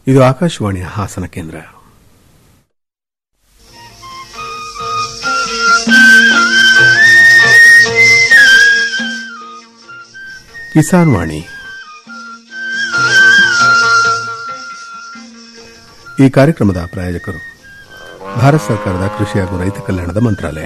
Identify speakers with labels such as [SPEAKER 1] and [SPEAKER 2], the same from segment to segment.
[SPEAKER 1] ಇದು ಆಕಾಶವಾಣಿಯ ಹಾಸನ ಕೇಂದ್ರ ಕಿಸಾನ್ ವಾಣಿ ಈ ಕಾರ್ಯಕ್ರಮದ ಪ್ರಾಯೋಜಕರು ಭಾರತ ಸರ್ಕಾರದ ಕೃಷಿ ಹಾಗೂ ರೈತ ಕಲ್ಯಾಣದ ಮಂತ್ರಾಲಯ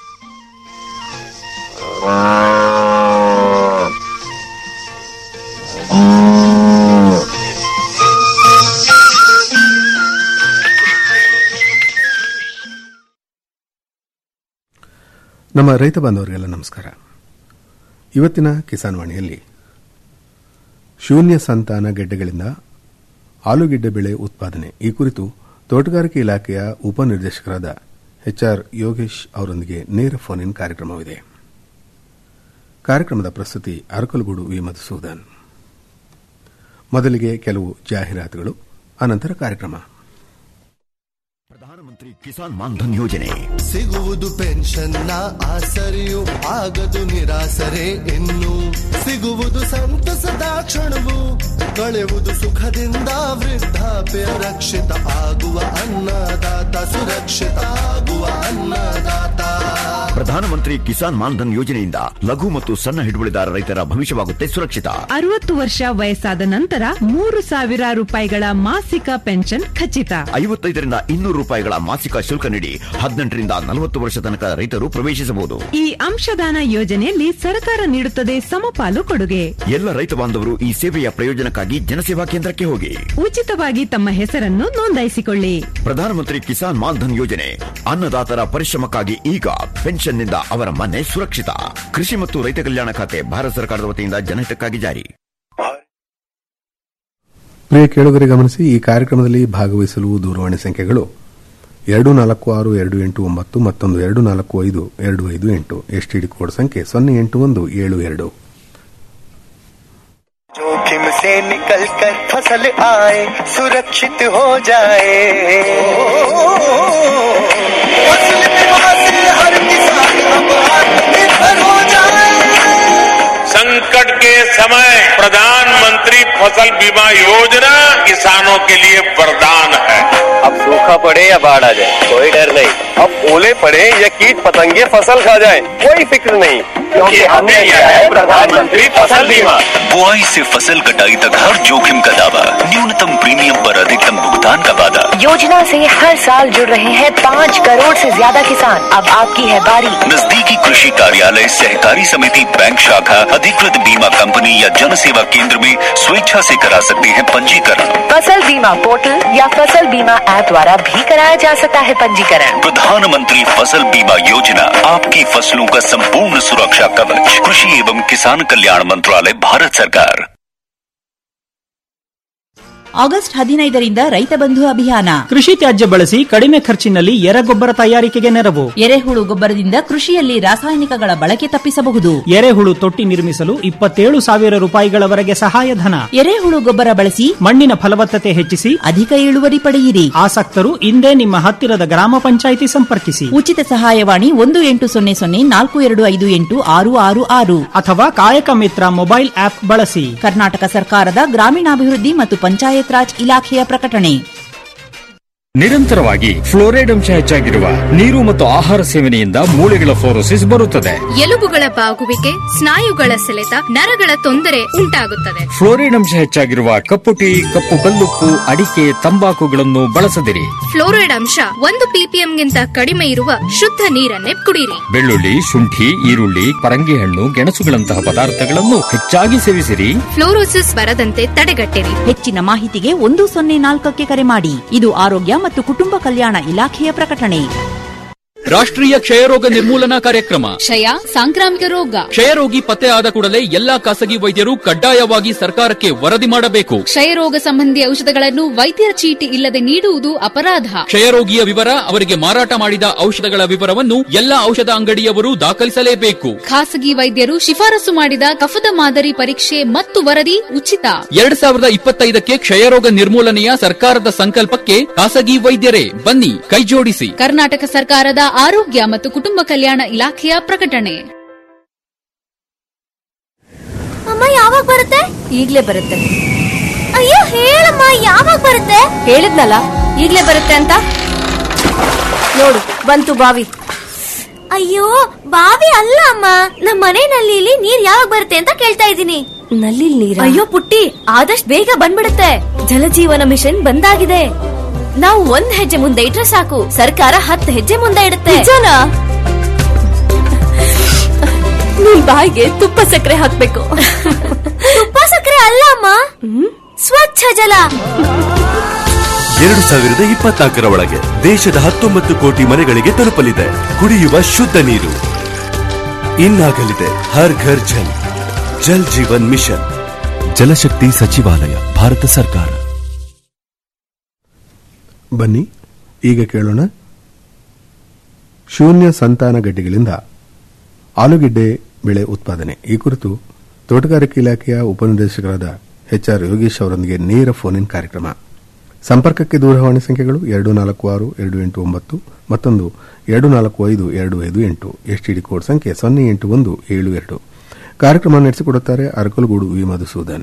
[SPEAKER 1] ನಮ್ಮ ರೈತ ಬಾಂಧವರಿಗೆಲ್ಲ ನಮಸ್ಕಾರ ಇವತ್ತಿನ ಕಿಸಾನ್ ವಾಣಿಯಲ್ಲಿ ಶೂನ್ಯ ಸಂತಾನ ಗೆಡ್ಡೆಗಳಿಂದ ಆಲೂಗೆಡ್ಡೆ ಬೆಳೆ ಉತ್ಪಾದನೆ ಈ ಕುರಿತು ತೋಟಗಾರಿಕೆ ಇಲಾಖೆಯ ಉಪನಿರ್ದೇಶಕರಾದ ಎಚ್ಆರ್ ಯೋಗೇಶ್ ಅವರೊಂದಿಗೆ ನೇರ ಫೋನ್ ಇನ್ ಕಾರ್ಯಕ್ರಮವಿದೆ ಕಾರ್ಯಕ್ರಮದ ಪ್ರಸ್ತುತಿ ಅರಕಲಗೂಡು ವಿ ಮಧುಸೂದನ್ ಮೊದಲಿಗೆ ಕೆಲವು ಜಾಹೀರಾತುಗಳು ಅನಂತರ ಕಾರ್ಯಕ್ರಮ
[SPEAKER 2] ಪ್ರಧಾನಮಂತ್ರಿ ಕಿಸಾನ್ ಮಾನ್ಧನ್ ಯೋಜನೆ
[SPEAKER 3] ಸಿಗುವುದು ಪೆನ್ಷನ್ನ ಆಸರೆಯು ಆಗದು ನಿರಾಸರೆ ಇನ್ನು ಸಿಗುವುದು ಸಂತಸದ ಕ್ಷಣವು ಕಳೆಯುವುದು ಸುಖದಿಂದ ವೃದ್ಧಾಪ್ಯ ರಕ್ಷಿತ ಆಗುವ ಅನ್ನದಾತ ಸುರಕ್ಷಿತ ಆಗುವ ಅನ್ನದಾತ
[SPEAKER 2] ಪ್ರಧಾನಮಂತ್ರಿ ಕಿಸಾನ್ ಮಾನ್ಧನ್ ಯೋಜನೆಯಿಂದ ಲಘು ಮತ್ತು ಸಣ್ಣ ಹಿಡುವಳಿದಾರ ರೈತರ ಭವಿಷ್ಯವಾಗುತ್ತೆ ಸುರಕ್ಷಿತ
[SPEAKER 4] ಅರವತ್ತು ವರ್ಷ ವಯಸ್ಸಾದ ನಂತರ ಮೂರು ಸಾವಿರ ರೂಪಾಯಿಗಳ ಮಾಸಿಕ ಪೆನ್ಷನ್ ಖಚಿತ
[SPEAKER 2] ಐವತ್ತೈದರಿಂದ ಇನ್ನೂರು ರೂಪಾಯಿಗಳ ಮಾಸಿಕ ಶುಲ್ಕ ನೀಡಿ ಹದಿನೆಂಟರಿಂದ ನಲವತ್ತು ವರ್ಷ ತನಕ ರೈತರು ಪ್ರವೇಶಿಸಬಹುದು
[SPEAKER 4] ಈ ಅಂಶದಾನ ಯೋಜನೆಯಲ್ಲಿ ಸರ್ಕಾರ ನೀಡುತ್ತದೆ ಸಮಪಾಲು ಕೊಡುಗೆ
[SPEAKER 2] ಎಲ್ಲ ರೈತ ಬಾಂಧವರು ಈ ಸೇವೆಯ ಪ್ರಯೋಜನಕ್ಕಾಗಿ ಜನಸೇವಾ ಕೇಂದ್ರಕ್ಕೆ ಹೋಗಿ
[SPEAKER 4] ಉಚಿತವಾಗಿ ತಮ್ಮ ಹೆಸರನ್ನು ನೋಂದಾಯಿಸಿಕೊಳ್ಳಿ
[SPEAKER 2] ಪ್ರಧಾನಮಂತ್ರಿ ಕಿಸಾನ್ ಮಾನ್ಧನ್ ಯೋಜನೆ ಅನ್ನದಾತರ ಪರಿಶ್ರಮಕ್ಕಾಗಿ ಈಗ ಪೆನ್ಷನ್ನಿಂದ ಅವರ ಮನೆ ಸುರಕ್ಷಿತ ಕೃಷಿ ಮತ್ತು ರೈತ ಕಲ್ಯಾಣ ಖಾತೆ ಭಾರತ ಸರ್ಕಾರದ ವತಿಯಿಂದ ಜನಹಿತಕ್ಕಾಗಿ ಜಾರಿ
[SPEAKER 1] ಪ್ರಿಯ ಕೇಳುಗರೆ ಗಮನಿಸಿ ಈ ಕಾರ್ಯಕ್ರಮದಲ್ಲಿ ಭಾಗವಹಿಸಲು ದೂರವಾಣಿ ಸಂಖ್ಯೆಗಳು ಎರಡು ನಾಲ್ಕು ಆರು ಎರಡು ಎಂಟು ಒಂಬತ್ತು ಮತ್ತೊಂದು ಎರಡು ನಾಲ್ಕು ಐದು ಎರಡು ಐದು ಎಂಟು ಎಸ್ಟಿಡಿ ಕೋಡ್ ಸಂಖ್ಯೆ ಸೊನ್ನೆ ಎಂಟು ಒಂದು ಏಳು ಎರಡು
[SPEAKER 5] जोखिम से निकल कर फसल आए सुरक्षित हो जाए फसल बीमा से हर किसान अब आत्मनिर्भर हो जाए
[SPEAKER 6] संकट के समय प्रधानमंत्री फसल बीमा योजना किसानों के लिए वरदान है
[SPEAKER 7] अब सूखा पड़े या बाढ़ आ जाए कोई डर नहीं अब ओले पड़े या कीट पतंगे फसल खा जाए कोई फिक्र नहीं क्योंकि हमने लिया है प्रधानमंत्री फसल बीमा
[SPEAKER 8] बुआई से फसल कटाई तक हर जोखिम का दावा न्यूनतम प्रीमियम पर अधिकतम भुगतान का वादा
[SPEAKER 9] योजना से हर साल जुड़ रहे हैं पाँच करोड़ से ज्यादा किसान अब आपकी है बारी
[SPEAKER 8] नजदीकी कृषि कार्यालय सहकारी समिति बैंक शाखा अधिकृत बीमा कंपनी या जन सेवा केंद्र में स्वेच्छा से करा सकते हैं पंजीकरण
[SPEAKER 9] फसल बीमा पोर्टल या फसल बीमा ऐप द्वारा भी कराया जा सकता है पंजीकरण
[SPEAKER 8] प्रधानमंत्री फसल बीमा योजना आपकी फसलों का संपूर्ण सुरक्षा कवच कृषि एवं किसान कल्याण मंत्रालय भारत सरकार
[SPEAKER 10] ಆಗಸ್ಟ್ ಹದಿನೈದರಿಂದ ರೈತ ಬಂಧು ಅಭಿಯಾನ
[SPEAKER 11] ಕೃಷಿ ತ್ಯಾಜ್ಯ ಬಳಸಿ ಕಡಿಮೆ ಖರ್ಚಿನಲ್ಲಿ ಎರೆಗೊಬ್ಬರ ತಯಾರಿಕೆಗೆ ನೆರವು
[SPEAKER 10] ಎರೆಹುಳು ಗೊಬ್ಬರದಿಂದ ಕೃಷಿಯಲ್ಲಿ ರಾಸಾಯನಿಕಗಳ ಬಳಕೆ ತಪ್ಪಿಸಬಹುದು
[SPEAKER 11] ಎರೆಹುಳು ತೊಟ್ಟಿ ನಿರ್ಮಿಸಲು ಇಪ್ಪತ್ತೇಳು ಸಾವಿರ ರೂಪಾಯಿಗಳವರೆಗೆ ಸಹಾಯಧನ
[SPEAKER 10] ಎರೆಹುಳು ಗೊಬ್ಬರ ಬಳಸಿ
[SPEAKER 11] ಮಣ್ಣಿನ ಫಲವತ್ತತೆ ಹೆಚ್ಚಿಸಿ
[SPEAKER 10] ಅಧಿಕ ಇಳುವರಿ ಪಡೆಯಿರಿ
[SPEAKER 11] ಆಸಕ್ತರು ಇಂದೇ ನಿಮ್ಮ ಹತ್ತಿರದ ಗ್ರಾಮ ಪಂಚಾಯಿತಿ ಸಂಪರ್ಕಿಸಿ
[SPEAKER 10] ಉಚಿತ ಸಹಾಯವಾಣಿ ಒಂದು ಎಂಟು ಸೊನ್ನೆ ಸೊನ್ನೆ ನಾಲ್ಕು ಎರಡು ಐದು ಎಂಟು ಆರು ಆರು ಆರು
[SPEAKER 11] ಅಥವಾ ಕಾಯಕ ಮಿತ್ರ ಮೊಬೈಲ್ ಆಪ್ ಬಳಸಿ
[SPEAKER 10] ಕರ್ನಾಟಕ ಸರ್ಕಾರದ ಗ್ರಾಮೀಣಾಭಿವೃದ್ಧಿ ಮತ್ತು ಪಂಚಾಯತ್ ರಾಜ್ ಇಲಾಖೆಯ ಪ್ರಕಟಣೆ
[SPEAKER 12] ನಿರಂತರವಾಗಿ ಫ್ಲೋರೈಡ್ ಅಂಶ ಹೆಚ್ಚಾಗಿರುವ ನೀರು ಮತ್ತು ಆಹಾರ ಸೇವನೆಯಿಂದ ಮೂಳೆಗಳ ಫ್ಲೋರೋಸಿಸ್ ಬರುತ್ತದೆ
[SPEAKER 13] ಎಲುಬುಗಳ ಬಾಗುವಿಕೆ ಸ್ನಾಯುಗಳ ಸೆಳೆತ ನರಗಳ ತೊಂದರೆ ಉಂಟಾಗುತ್ತದೆ
[SPEAKER 12] ಫ್ಲೋರೈಡ್ ಅಂಶ ಹೆಚ್ಚಾಗಿರುವ ಕಪ್ಪು ಟೀ ಕಪ್ಪು ಕಲ್ಲುಪ್ಪು ಅಡಿಕೆ ತಂಬಾಕುಗಳನ್ನು ಬಳಸದಿರಿ
[SPEAKER 13] ಫ್ಲೋರೈಡ್ ಅಂಶ ಒಂದು ಪಿಪಿಎಂಗಿಂತ ಕಡಿಮೆ ಇರುವ ಶುದ್ಧ ನೀರನ್ನೇ ಕುಡಿಯಿರಿ
[SPEAKER 12] ಬೆಳ್ಳುಳ್ಳಿ ಶುಂಠಿ ಈರುಳ್ಳಿ ಪರಂಗಿ ಹಣ್ಣು ಗೆಣಸುಗಳಂತಹ ಪದಾರ್ಥಗಳನ್ನು ಹೆಚ್ಚಾಗಿ ಸೇವಿಸಿರಿ
[SPEAKER 13] ಫ್ಲೋರೋಸಿಸ್ ಬರದಂತೆ ತಡೆಗಟ್ಟಿರಿ
[SPEAKER 10] ಹೆಚ್ಚಿನ ಮಾಹಿತಿಗೆ ಒಂದು ಸೊನ್ನೆ ನಾಲ್ಕಕ್ಕೆ ಕರೆ ಮಾಡಿ ಇದು ಆರೋಗ್ಯ ಮತ್ತು ಕುಟುಂಬ ಕಲ್ಯಾಣ ಇಲಾಖೆಯ ಪ್ರಕಟಣೆ
[SPEAKER 14] ರಾಷ್ಟ್ರೀಯ ಕ್ಷಯರೋಗ ನಿರ್ಮೂಲನಾ ಕಾರ್ಯಕ್ರಮ
[SPEAKER 13] ಕ್ಷಯ ಸಾಂಕ್ರಾಮಿಕ ರೋಗ
[SPEAKER 14] ಕ್ಷಯರೋಗಿ ಪತ್ತೆ ಆದ ಕೂಡಲೇ ಎಲ್ಲಾ ಖಾಸಗಿ ವೈದ್ಯರು ಕಡ್ಡಾಯವಾಗಿ ಸರ್ಕಾರಕ್ಕೆ ವರದಿ ಮಾಡಬೇಕು
[SPEAKER 13] ಕ್ಷಯರೋಗ ಸಂಬಂಧಿ ಔಷಧಗಳನ್ನು ವೈದ್ಯರ ಚೀಟಿ ಇಲ್ಲದೆ ನೀಡುವುದು ಅಪರಾಧ
[SPEAKER 14] ಕ್ಷಯರೋಗಿಯ ವಿವರ ಅವರಿಗೆ ಮಾರಾಟ ಮಾಡಿದ ಔಷಧಗಳ ವಿವರವನ್ನು ಎಲ್ಲಾ ಔಷಧ ಅಂಗಡಿಯವರು ದಾಖಲಿಸಲೇಬೇಕು
[SPEAKER 13] ಖಾಸಗಿ ವೈದ್ಯರು ಶಿಫಾರಸು ಮಾಡಿದ ಕಫದ ಮಾದರಿ ಪರೀಕ್ಷೆ ಮತ್ತು ವರದಿ ಉಚಿತ
[SPEAKER 14] ಎರಡ್ ಸಾವಿರದ ಇಪ್ಪತ್ತೈದಕ್ಕೆ ಕ್ಷಯರೋಗ ನಿರ್ಮೂಲನೆಯ ಸರ್ಕಾರದ ಸಂಕಲ್ಪಕ್ಕೆ ಖಾಸಗಿ ವೈದ್ಯರೇ ಬನ್ನಿ ಕೈಜೋಡಿಸಿ
[SPEAKER 13] ಕರ್ನಾಟಕ ಸರ್ಕಾರದ ಆರೋಗ್ಯ ಮತ್ತು ಕುಟುಂಬ ಕಲ್ಯಾಣ ಇಲಾಖೆಯ ಪ್ರಕಟಣೆ
[SPEAKER 15] ಅಮ್ಮ ಯಾವಾಗ ಬರುತ್ತೆ
[SPEAKER 10] ಈಗ್ಲೇ ಬರುತ್ತೆ
[SPEAKER 15] ಅಯ್ಯೋ ಹೇಳಮ್ಮ ಯಾವಾಗ ಬರುತ್ತೆ ಹೇಳಿದ್ನಲ್ಲ ಈಗ್ಲೇ ಬರುತ್ತೆ ಅಂತ ನೋಡು ಬಂತು ಬಾವಿ ಅಯ್ಯೋ ಬಾವಿ ಅಲ್ಲ ಅಮ್ಮ ನಮ್ಮ ಮನೆ ನಲ್ಲಿಲಿ ನೀರ್ ಯಾವಾಗ ಬರುತ್ತೆ ಅಂತ ಕೇಳ್ತಾ ಇದ್ದೀನಿ ನಲ್ಲಿ ನೀರ ಅಯ್ಯೋ ಪುಟ್ಟಿ ಆದಷ್ಟು ಬೇಗ ಬಂದ್ಬಿಡುತ್ತೆ ಜಲಜೀವನ ಮಿಷನ್ ಬಂದಾಗಿದೆ ನಾವು ಒಂದ್ ಹೆಜ್ಜೆ ಮುಂದೆ ಇಟ್ರೆ ಸಾಕು ಸರ್ಕಾರ ಹತ್ತು ಹೆಜ್ಜೆ ಮುಂದೆ ಇಡುತ್ತೆ ನಿಜನಾ ನಿನ್ ಬಾಯಿಗೆ ತುಪ್ಪ ಸಕ್ಕರೆ ಹಾಕ್ಬೇಕು ತುಪ್ಪ ಸಕ್ಕರೆ ಅಲ್ಲ ಅಮ್ಮ ಸ್ವಚ್ಛ ಜಲ
[SPEAKER 16] ಎರಡು ಸಾವಿರದ ಇಪ್ಪತ್ನಾಲ್ಕರ ಒಳಗೆ ದೇಶದ ಹತ್ತೊಂಬತ್ತು ಕೋಟಿ ಮನೆಗಳಿಗೆ ತಲುಪಲಿದೆ ಕುಡಿಯುವ ಶುದ್ಧ ನೀರು ಇನ್ನಾಗಲಿದೆ ಹರ್ ಘರ್ ಜಲ್ ಜಲ್ ಜೀವನ್ ಮಿಷನ್ ಜಲಶಕ್ತಿ ಸಚಿವಾಲಯ ಭಾರತ ಸರ್ಕಾರ
[SPEAKER 1] ಬನ್ನಿ ಈಗ ಕೇಳೋಣ ಶೂನ್ಯ ಸಂತಾನ ಗಡ್ಡೆಗಳಿಂದ ಆಲೂಗೆಡ್ಡೆ ಬೆಳೆ ಉತ್ಪಾದನೆ ಈ ಕುರಿತು ತೋಟಗಾರಿಕೆ ಇಲಾಖೆಯ ಉಪನಿರ್ದೇಶಕರಾದ ಎಚ್ ಆರ್ ಯೋಗೇಶ್ ಅವರೊಂದಿಗೆ ನೇರ ಫೋನ್ ಇನ್ ಕಾರ್ಯಕ್ರಮ ಸಂಪರ್ಕಕ್ಕೆ ದೂರವಾಣಿ ಸಂಖ್ಯೆಗಳು ಎರಡು ನಾಲ್ಕು ಆರು ಎರಡು ಎಂಟು ಒಂಬತ್ತು ಮತ್ತೊಂದು ಎರಡು ನಾಲ್ಕು ಐದು ಎರಡು ಐದು ಎಂಟು ಎಸ್ಟಿಡಿ ಕೋಡ್ ಸಂಖ್ಯೆ ಸೊನ್ನೆ ಎಂಟು ಒಂದು ಏಳು ಎರಡು ಕಾರ್ಯಕ್ರಮ ನಡೆಸಿಕೊಡುತ್ತಾರೆ ಅರಕಲಗೂಡು ವಿ ಮಧುಸೂದನ್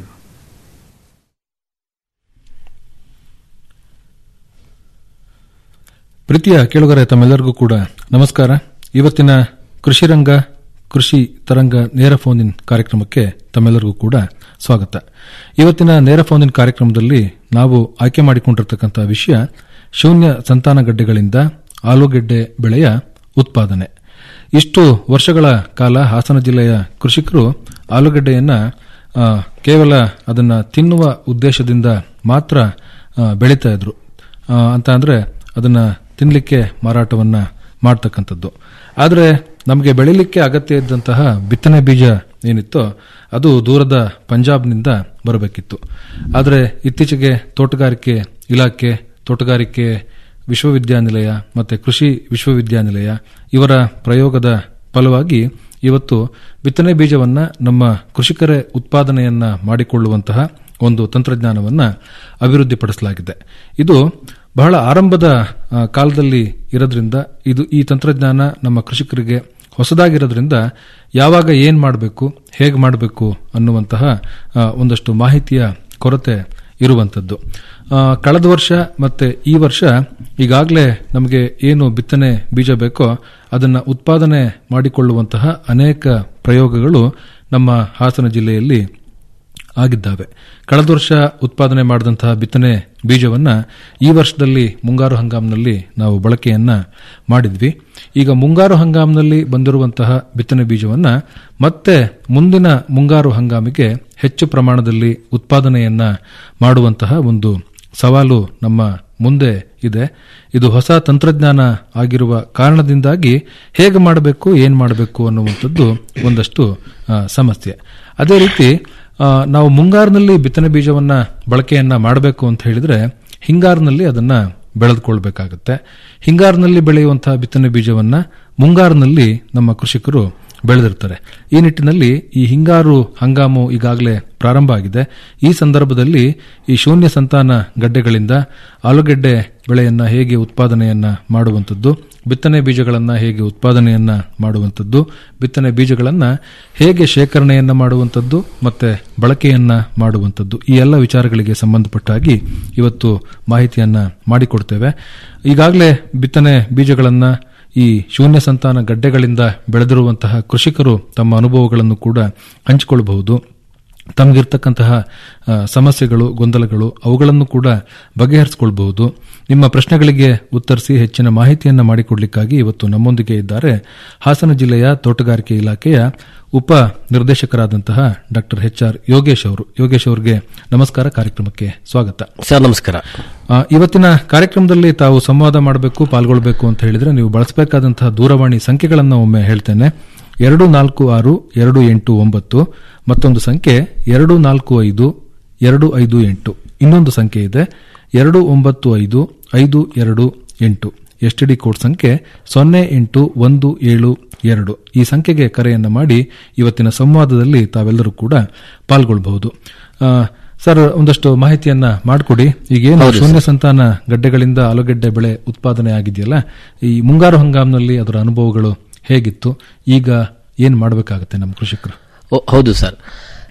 [SPEAKER 17] ಪ್ರೀತಿಯ ಕೇಳುಗರೆ ತಮ್ಮೆಲ್ಲರಿಗೂ ಕೂಡ ನಮಸ್ಕಾರ ಇವತ್ತಿನ ಕೃಷಿ ರಂಗ ಕೃಷಿ ತರಂಗ ನೇರ ಫೋನ್ ಇನ್ ಕಾರ್ಯಕ್ರಮಕ್ಕೆ ತಮ್ಮೆಲ್ಲರಿಗೂ ಕೂಡ ಸ್ವಾಗತ ಇವತ್ತಿನ ನೇರ ಫೋನ್ ಇನ್ ಕಾರ್ಯಕ್ರಮದಲ್ಲಿ ನಾವು ಆಯ್ಕೆ ಮಾಡಿಕೊಂಡಿರತಕ್ಕಂಥ ವಿಷಯ ಶೂನ್ಯ ಸಂತಾನ ಗಡ್ಡೆಗಳಿಂದ ಆಲೂಗೆಡ್ಡೆ ಬೆಳೆಯ ಉತ್ಪಾದನೆ ಇಷ್ಟು ವರ್ಷಗಳ ಕಾಲ ಹಾಸನ ಜಿಲ್ಲೆಯ ಕೃಷಿಕರು ಆಲೂಗಡ್ಡೆಯನ್ನ ಆ, ಕೇವಲ ಅದನ್ನ ತಿನ್ನುವ ಉದ್ದೇಶದಿಂದ ಮಾತ್ರ ಆ, ಬೆಳೀತಾ ಇದ್ರು ಆ, ಅಂತ ಅಂದ್ರೆ ಅದನ್ನ ತಿನ್ನಲಿಕ್ಕೆ ಮಾರಾಟವನ್ನ ಮಾಡ್ತಕ್ಕಂಥದ್ದು ಆದರೆ ನಮಗೆ ಬೆಳಿಲಿಕ್ಕೆ ಅಗತ್ಯ ಇದ್ದಂತಹ ಬಿತ್ತನೆ ಬೀಜ ಏನಿತ್ತೋ ಅದು ದೂರದ ಪಂಜಾಬ್ನಿಂದ ಬರಬೇಕಿತ್ತು ಆದರೆ ಇತ್ತೀಚೆಗೆ ತೋಟಗಾರಿಕೆ ಇಲಾಖೆ ತೋಟಗಾರಿಕೆ ವಿಶ್ವವಿದ್ಯಾನಿಲಯ ಮತ್ತು ಕೃಷಿ ವಿಶ್ವವಿದ್ಯಾನಿಲಯ ಇವರ ಪ್ರಯೋಗದ ಫಲವಾಗಿ ಇವತ್ತು ಬಿತ್ತನೆ ಬೀಜವನ್ನ ನಮ್ಮ ಕೃಷಿಕರೇ ಉತ್ಪಾದನೆಯನ್ನ ಮಾಡಿಕೊಳ್ಳುವಂತಹ ಒಂದು ತಂತ್ರಜ್ಞಾನವನ್ನ ಅಭಿವೃದ್ಧಿಪಡಿಸಲಾಗಿದೆ ಇದು ಬಹಳ ಆರಂಭದ ಆ, ಕಾಲದಲ್ಲಿ ಇರೋದ್ರಿಂದ ಇದು ಈ ತಂತ್ರಜ್ಞಾನ ನಮ್ಮ ಕೃಷಿಕರಿಗೆ ಹೊಸದಾಗಿರೋದ್ರಿಂದ ಯಾವಾಗ ಏನ್ ಮಾಡಬೇಕು ಹೇಗೆ ಮಾಡಬೇಕು ಅನ್ನುವಂತಹ ಆ, ಒಂದಷ್ಟು ಮಾಹಿತಿಯ ಕೊರತೆ ಇರುವಂತದ್ದು ಆ, ಕಳೆದ ವರ್ಷ ಮತ್ತೆ ಈ ವರ್ಷ ಈಗಾಗಲೇ ನಮಗೆ ಏನು ಬಿತ್ತನೆ ಬೀಜ ಬೇಕೋ ಅದನ್ನ ಉತ್ಪಾದನೆ ಮಾಡಿಕೊಳ್ಳುವಂತಹ ಅನೇಕ ಪ್ರಯೋಗಗಳು ನಮ್ಮ ಹಾಸನ ಜಿಲ್ಲೆಯಲ್ಲಿ ಆಗಿದ್ದಾವೆ ಕಳೆದ ವರ್ಷ ಉತ್ಪಾದನೆ ಮಾಡಿದಂತಹ ಬಿತ್ತನೆ ಬೀಜವನ್ನ ಈ ವರ್ಷದಲ್ಲಿ ಮುಂಗಾರು ಹಂಗಾಮಿನಲ್ಲಿ ನಾವು ಬಳಕೆಯನ್ನ ಮಾಡಿದ್ವಿ ಈಗ ಮುಂಗಾರು ಹಂಗಾಮಿನಲ್ಲಿ ಬಂದಿರುವಂತಹ ಬಿತ್ತನೆ ಬೀಜವನ್ನ ಮತ್ತೆ ಮುಂದಿನ ಮುಂಗಾರು ಹಂಗಾಮಿಗೆ ಹೆಚ್ಚು ಪ್ರಮಾಣದಲ್ಲಿ ಉತ್ಪಾದನೆಯನ್ನ ಮಾಡುವಂತಹ ಒಂದು ಸವಾಲು ನಮ್ಮ ಮುಂದೆ ಇದೆ ಇದು ಹೊಸ ತಂತ್ರಜ್ಞಾನ ಆಗಿರುವ ಕಾರಣದಿಂದಾಗಿ ಹೇಗೆ ಮಾಡಬೇಕು ಏನ್ ಮಾಡಬೇಕು ಅನ್ನುವಂಥದ್ದು ಒಂದಷ್ಟು ಆ, ಸಮಸ್ಯೆ ಅದೇ ರೀತಿ ಆ, ನಾವು ಮುಂಗಾರಿನಲ್ಲಿ ಬಿತ್ತನೆ ಬೀಜವನ್ನ ಬಳಕೆಯನ್ನ ಮಾಡಬೇಕು ಅಂತ ಹೇಳಿದ್ರೆ ಹಿಂಗಾರಿನಲ್ಲಿ ಅದನ್ನ ಬೆಳೆದುಕೊಳ್ಬೇಕಾಗುತ್ತೆ ಹಿಂಗಾರಿನಲ್ಲಿ ಬೆಳೆಯುವಂತಹ ಬಿತ್ತನೆ ಬೀಜವನ್ನ ಮುಂಗಾರಿನಲ್ಲಿ ನಮ್ಮ ಕೃಷಿಕರು ಬೆಳೆದಿರ್ತಾರೆ ಈ ನಿಟ್ಟಿನಲ್ಲಿ ಈ ಹಿಂಗಾರು ಹಂಗಾಮು ಈಗಾಗಲೇ ಪ್ರಾರಂಭ ಆಗಿದೆ ಈ ಸಂದರ್ಭದಲ್ಲಿ ಈ ಶೂನ್ಯ ಸಂತಾನ ಗಡ್ಡೆಗಳಿಂದ ಆಲೂಗೆಡ್ಡೆ ಬೆಳೆಯನ್ನ ಹೇಗೆ ಉತ್ಪಾದನೆಯನ್ನ ಮಾಡುವಂಥದ್ದು ಬಿತ್ತನೆ ಬೀಜಗಳನ್ನ ಹೇಗೆ ಉತ್ಪಾದನೆಯನ್ನ ಮಾಡುವಂಥದ್ದು ಬಿತ್ತನೆ ಬೀಜಗಳನ್ನ ಹೇಗೆ ಶೇಖರಣೆಯನ್ನ ಮಾಡುವಂಥದ್ದು ಮತ್ತೆ ಬಳಕೆಯನ್ನ ಮಾಡುವಂಥದ್ದು ಈ ಎಲ್ಲ ವಿಚಾರಗಳಿಗೆ ಸಂಬಂಧಪಟ್ಟಾಗಿ ಇವತ್ತು ಮಾಹಿತಿಯನ್ನ ಮಾಡಿಕೊಡ್ತೇವೆ ಈಗಾಗಲೇ ಬಿತ್ತನೆ ಬೀಜಗಳನ್ನ ಈ ಶೂನ್ಯ ಸಂತಾನ ಗಡ್ಡೆಗಳಿಂದ ಬೆಳೆದಿರುವಂತಹ ಕೃಷಿಕರು ತಮ್ಮ ಅನುಭವಗಳನ್ನು ಕೂಡ ಹಂಚಿಕೊಳ್ಳಬಹುದು ತಮಗಿರ್ತಕ್ಕಂತಹ ಆ, ಸಮಸ್ಯೆಗಳು ಗೊಂದಲಗಳು ಅವುಗಳನ್ನು ಕೂಡ ಬಗೆಹರಿಸಿಕೊಳ್ಬಹುದು ನಿಮ್ಮ ಪ್ರಶ್ನೆಗಳಿಗೆ ಉತ್ತರಿಸಿ ಹೆಚ್ಚಿನ ಮಾಹಿತಿಯನ್ನು ಮಾಡಿಕೊಡ್ಲಿಕ್ಕಾಗಿ ಇವತ್ತು ನಮ್ಮೊಂದಿಗೆ ಇದ್ದಾರೆ ಹಾಸನ ಜಿಲ್ಲೆಯ ತೋಟಗಾರಿಕೆ ಇಲಾಖೆಯ ಉಪ ನಿರ್ದೇಶಕರಾದಂತಹ ಡಾಕ್ಟರ್ ಎಚ್ ಆರ್ ಯೋಗೇಶ್ ಅವರು ಯೋಗೇಶ್ ಅವರಿಗೆ ನಮಸ್ಕಾರ ಕಾರ್ಯಕ್ರಮಕ್ಕೆ ಸ್ವಾಗತ
[SPEAKER 18] ಸರ್ ನಮಸ್ಕಾರ
[SPEAKER 17] ಆ, ಇವತ್ತಿನ ಕಾರ್ಯಕ್ರಮದಲ್ಲಿ ತಾವು ಸಂವಾದ ಮಾಡಬೇಕು ಪಾಲ್ಗೊಳ್ಬೇಕು ಅಂತ ಹೇಳಿದ್ರೆ ನೀವು ಬಳಸಬೇಕಾದಂತಹ ದೂರವಾಣಿ ಸಂಖ್ಯೆಗಳನ್ನು ಒಮ್ಮೆ ಹೇಳ್ತೇನೆ ಎರಡು ನಾಲ್ಕು ಆರು ಎರಡು ಎಂಟು ಒಂಬತ್ತು ಮತ್ತೊಂದು ಸಂಖ್ಯೆ ಎರಡು ನಾಲ್ಕು ಐದು ಎರಡು ಐದು ಎಂಟು ಇನ್ನೊಂದು ಸಂಖ್ಯೆ ಇದೆ ಎರಡು ಒಂಬತ್ತು ಐದು ಐದು ಎರಡು ಎಂಟು ಎಸ್ಟಿಡಿ ಕೋಡ್ ಸಂಖ್ಯೆ ಸೊನ್ನೆ ಎಂಟು ಒಂದು ಏಳು ಎರಡು ಈ ಸಂಖ್ಯೆಗೆ ಕರೆಯನ್ನ ಮಾಡಿ ಇವತ್ತಿನ ಸಂವಾದದಲ್ಲಿ ತಾವೆಲ್ಲರೂ ಕೂಡ ಪಾಲ್ಗೊಳ್ಳಬಹುದು ಆ, ಸರ್ ಒಂದಷ್ಟು ಮಾಹಿತಿಯನ್ನ ಮಾಡಿಕೊಡಿ ಈಗೇನು
[SPEAKER 18] ಹೌದು
[SPEAKER 17] ಶೂನ್ಯ ಸಂತಾನ ಗಡ್ಡೆಗಳಿಂದ ಆಲೂಗೆಡ್ಡೆ ಬೆಳೆ ಉತ್ಪಾದನೆ ಆಗಿದೆಯಲ್ಲ ಈ ಮುಂಗಾರು ಹಂಗಾಮಿನಲ್ಲಿ ಅದರ ಅನುಭವಗಳು ಹೇಗಿತ್ತು ಈಗ ಏನ್ ಮಾಡಬೇಕಾಗುತ್ತೆ ನಮ್ಮ ಕೃಷಿಕರು
[SPEAKER 18] ಓ, ಹೌದು ಸರ್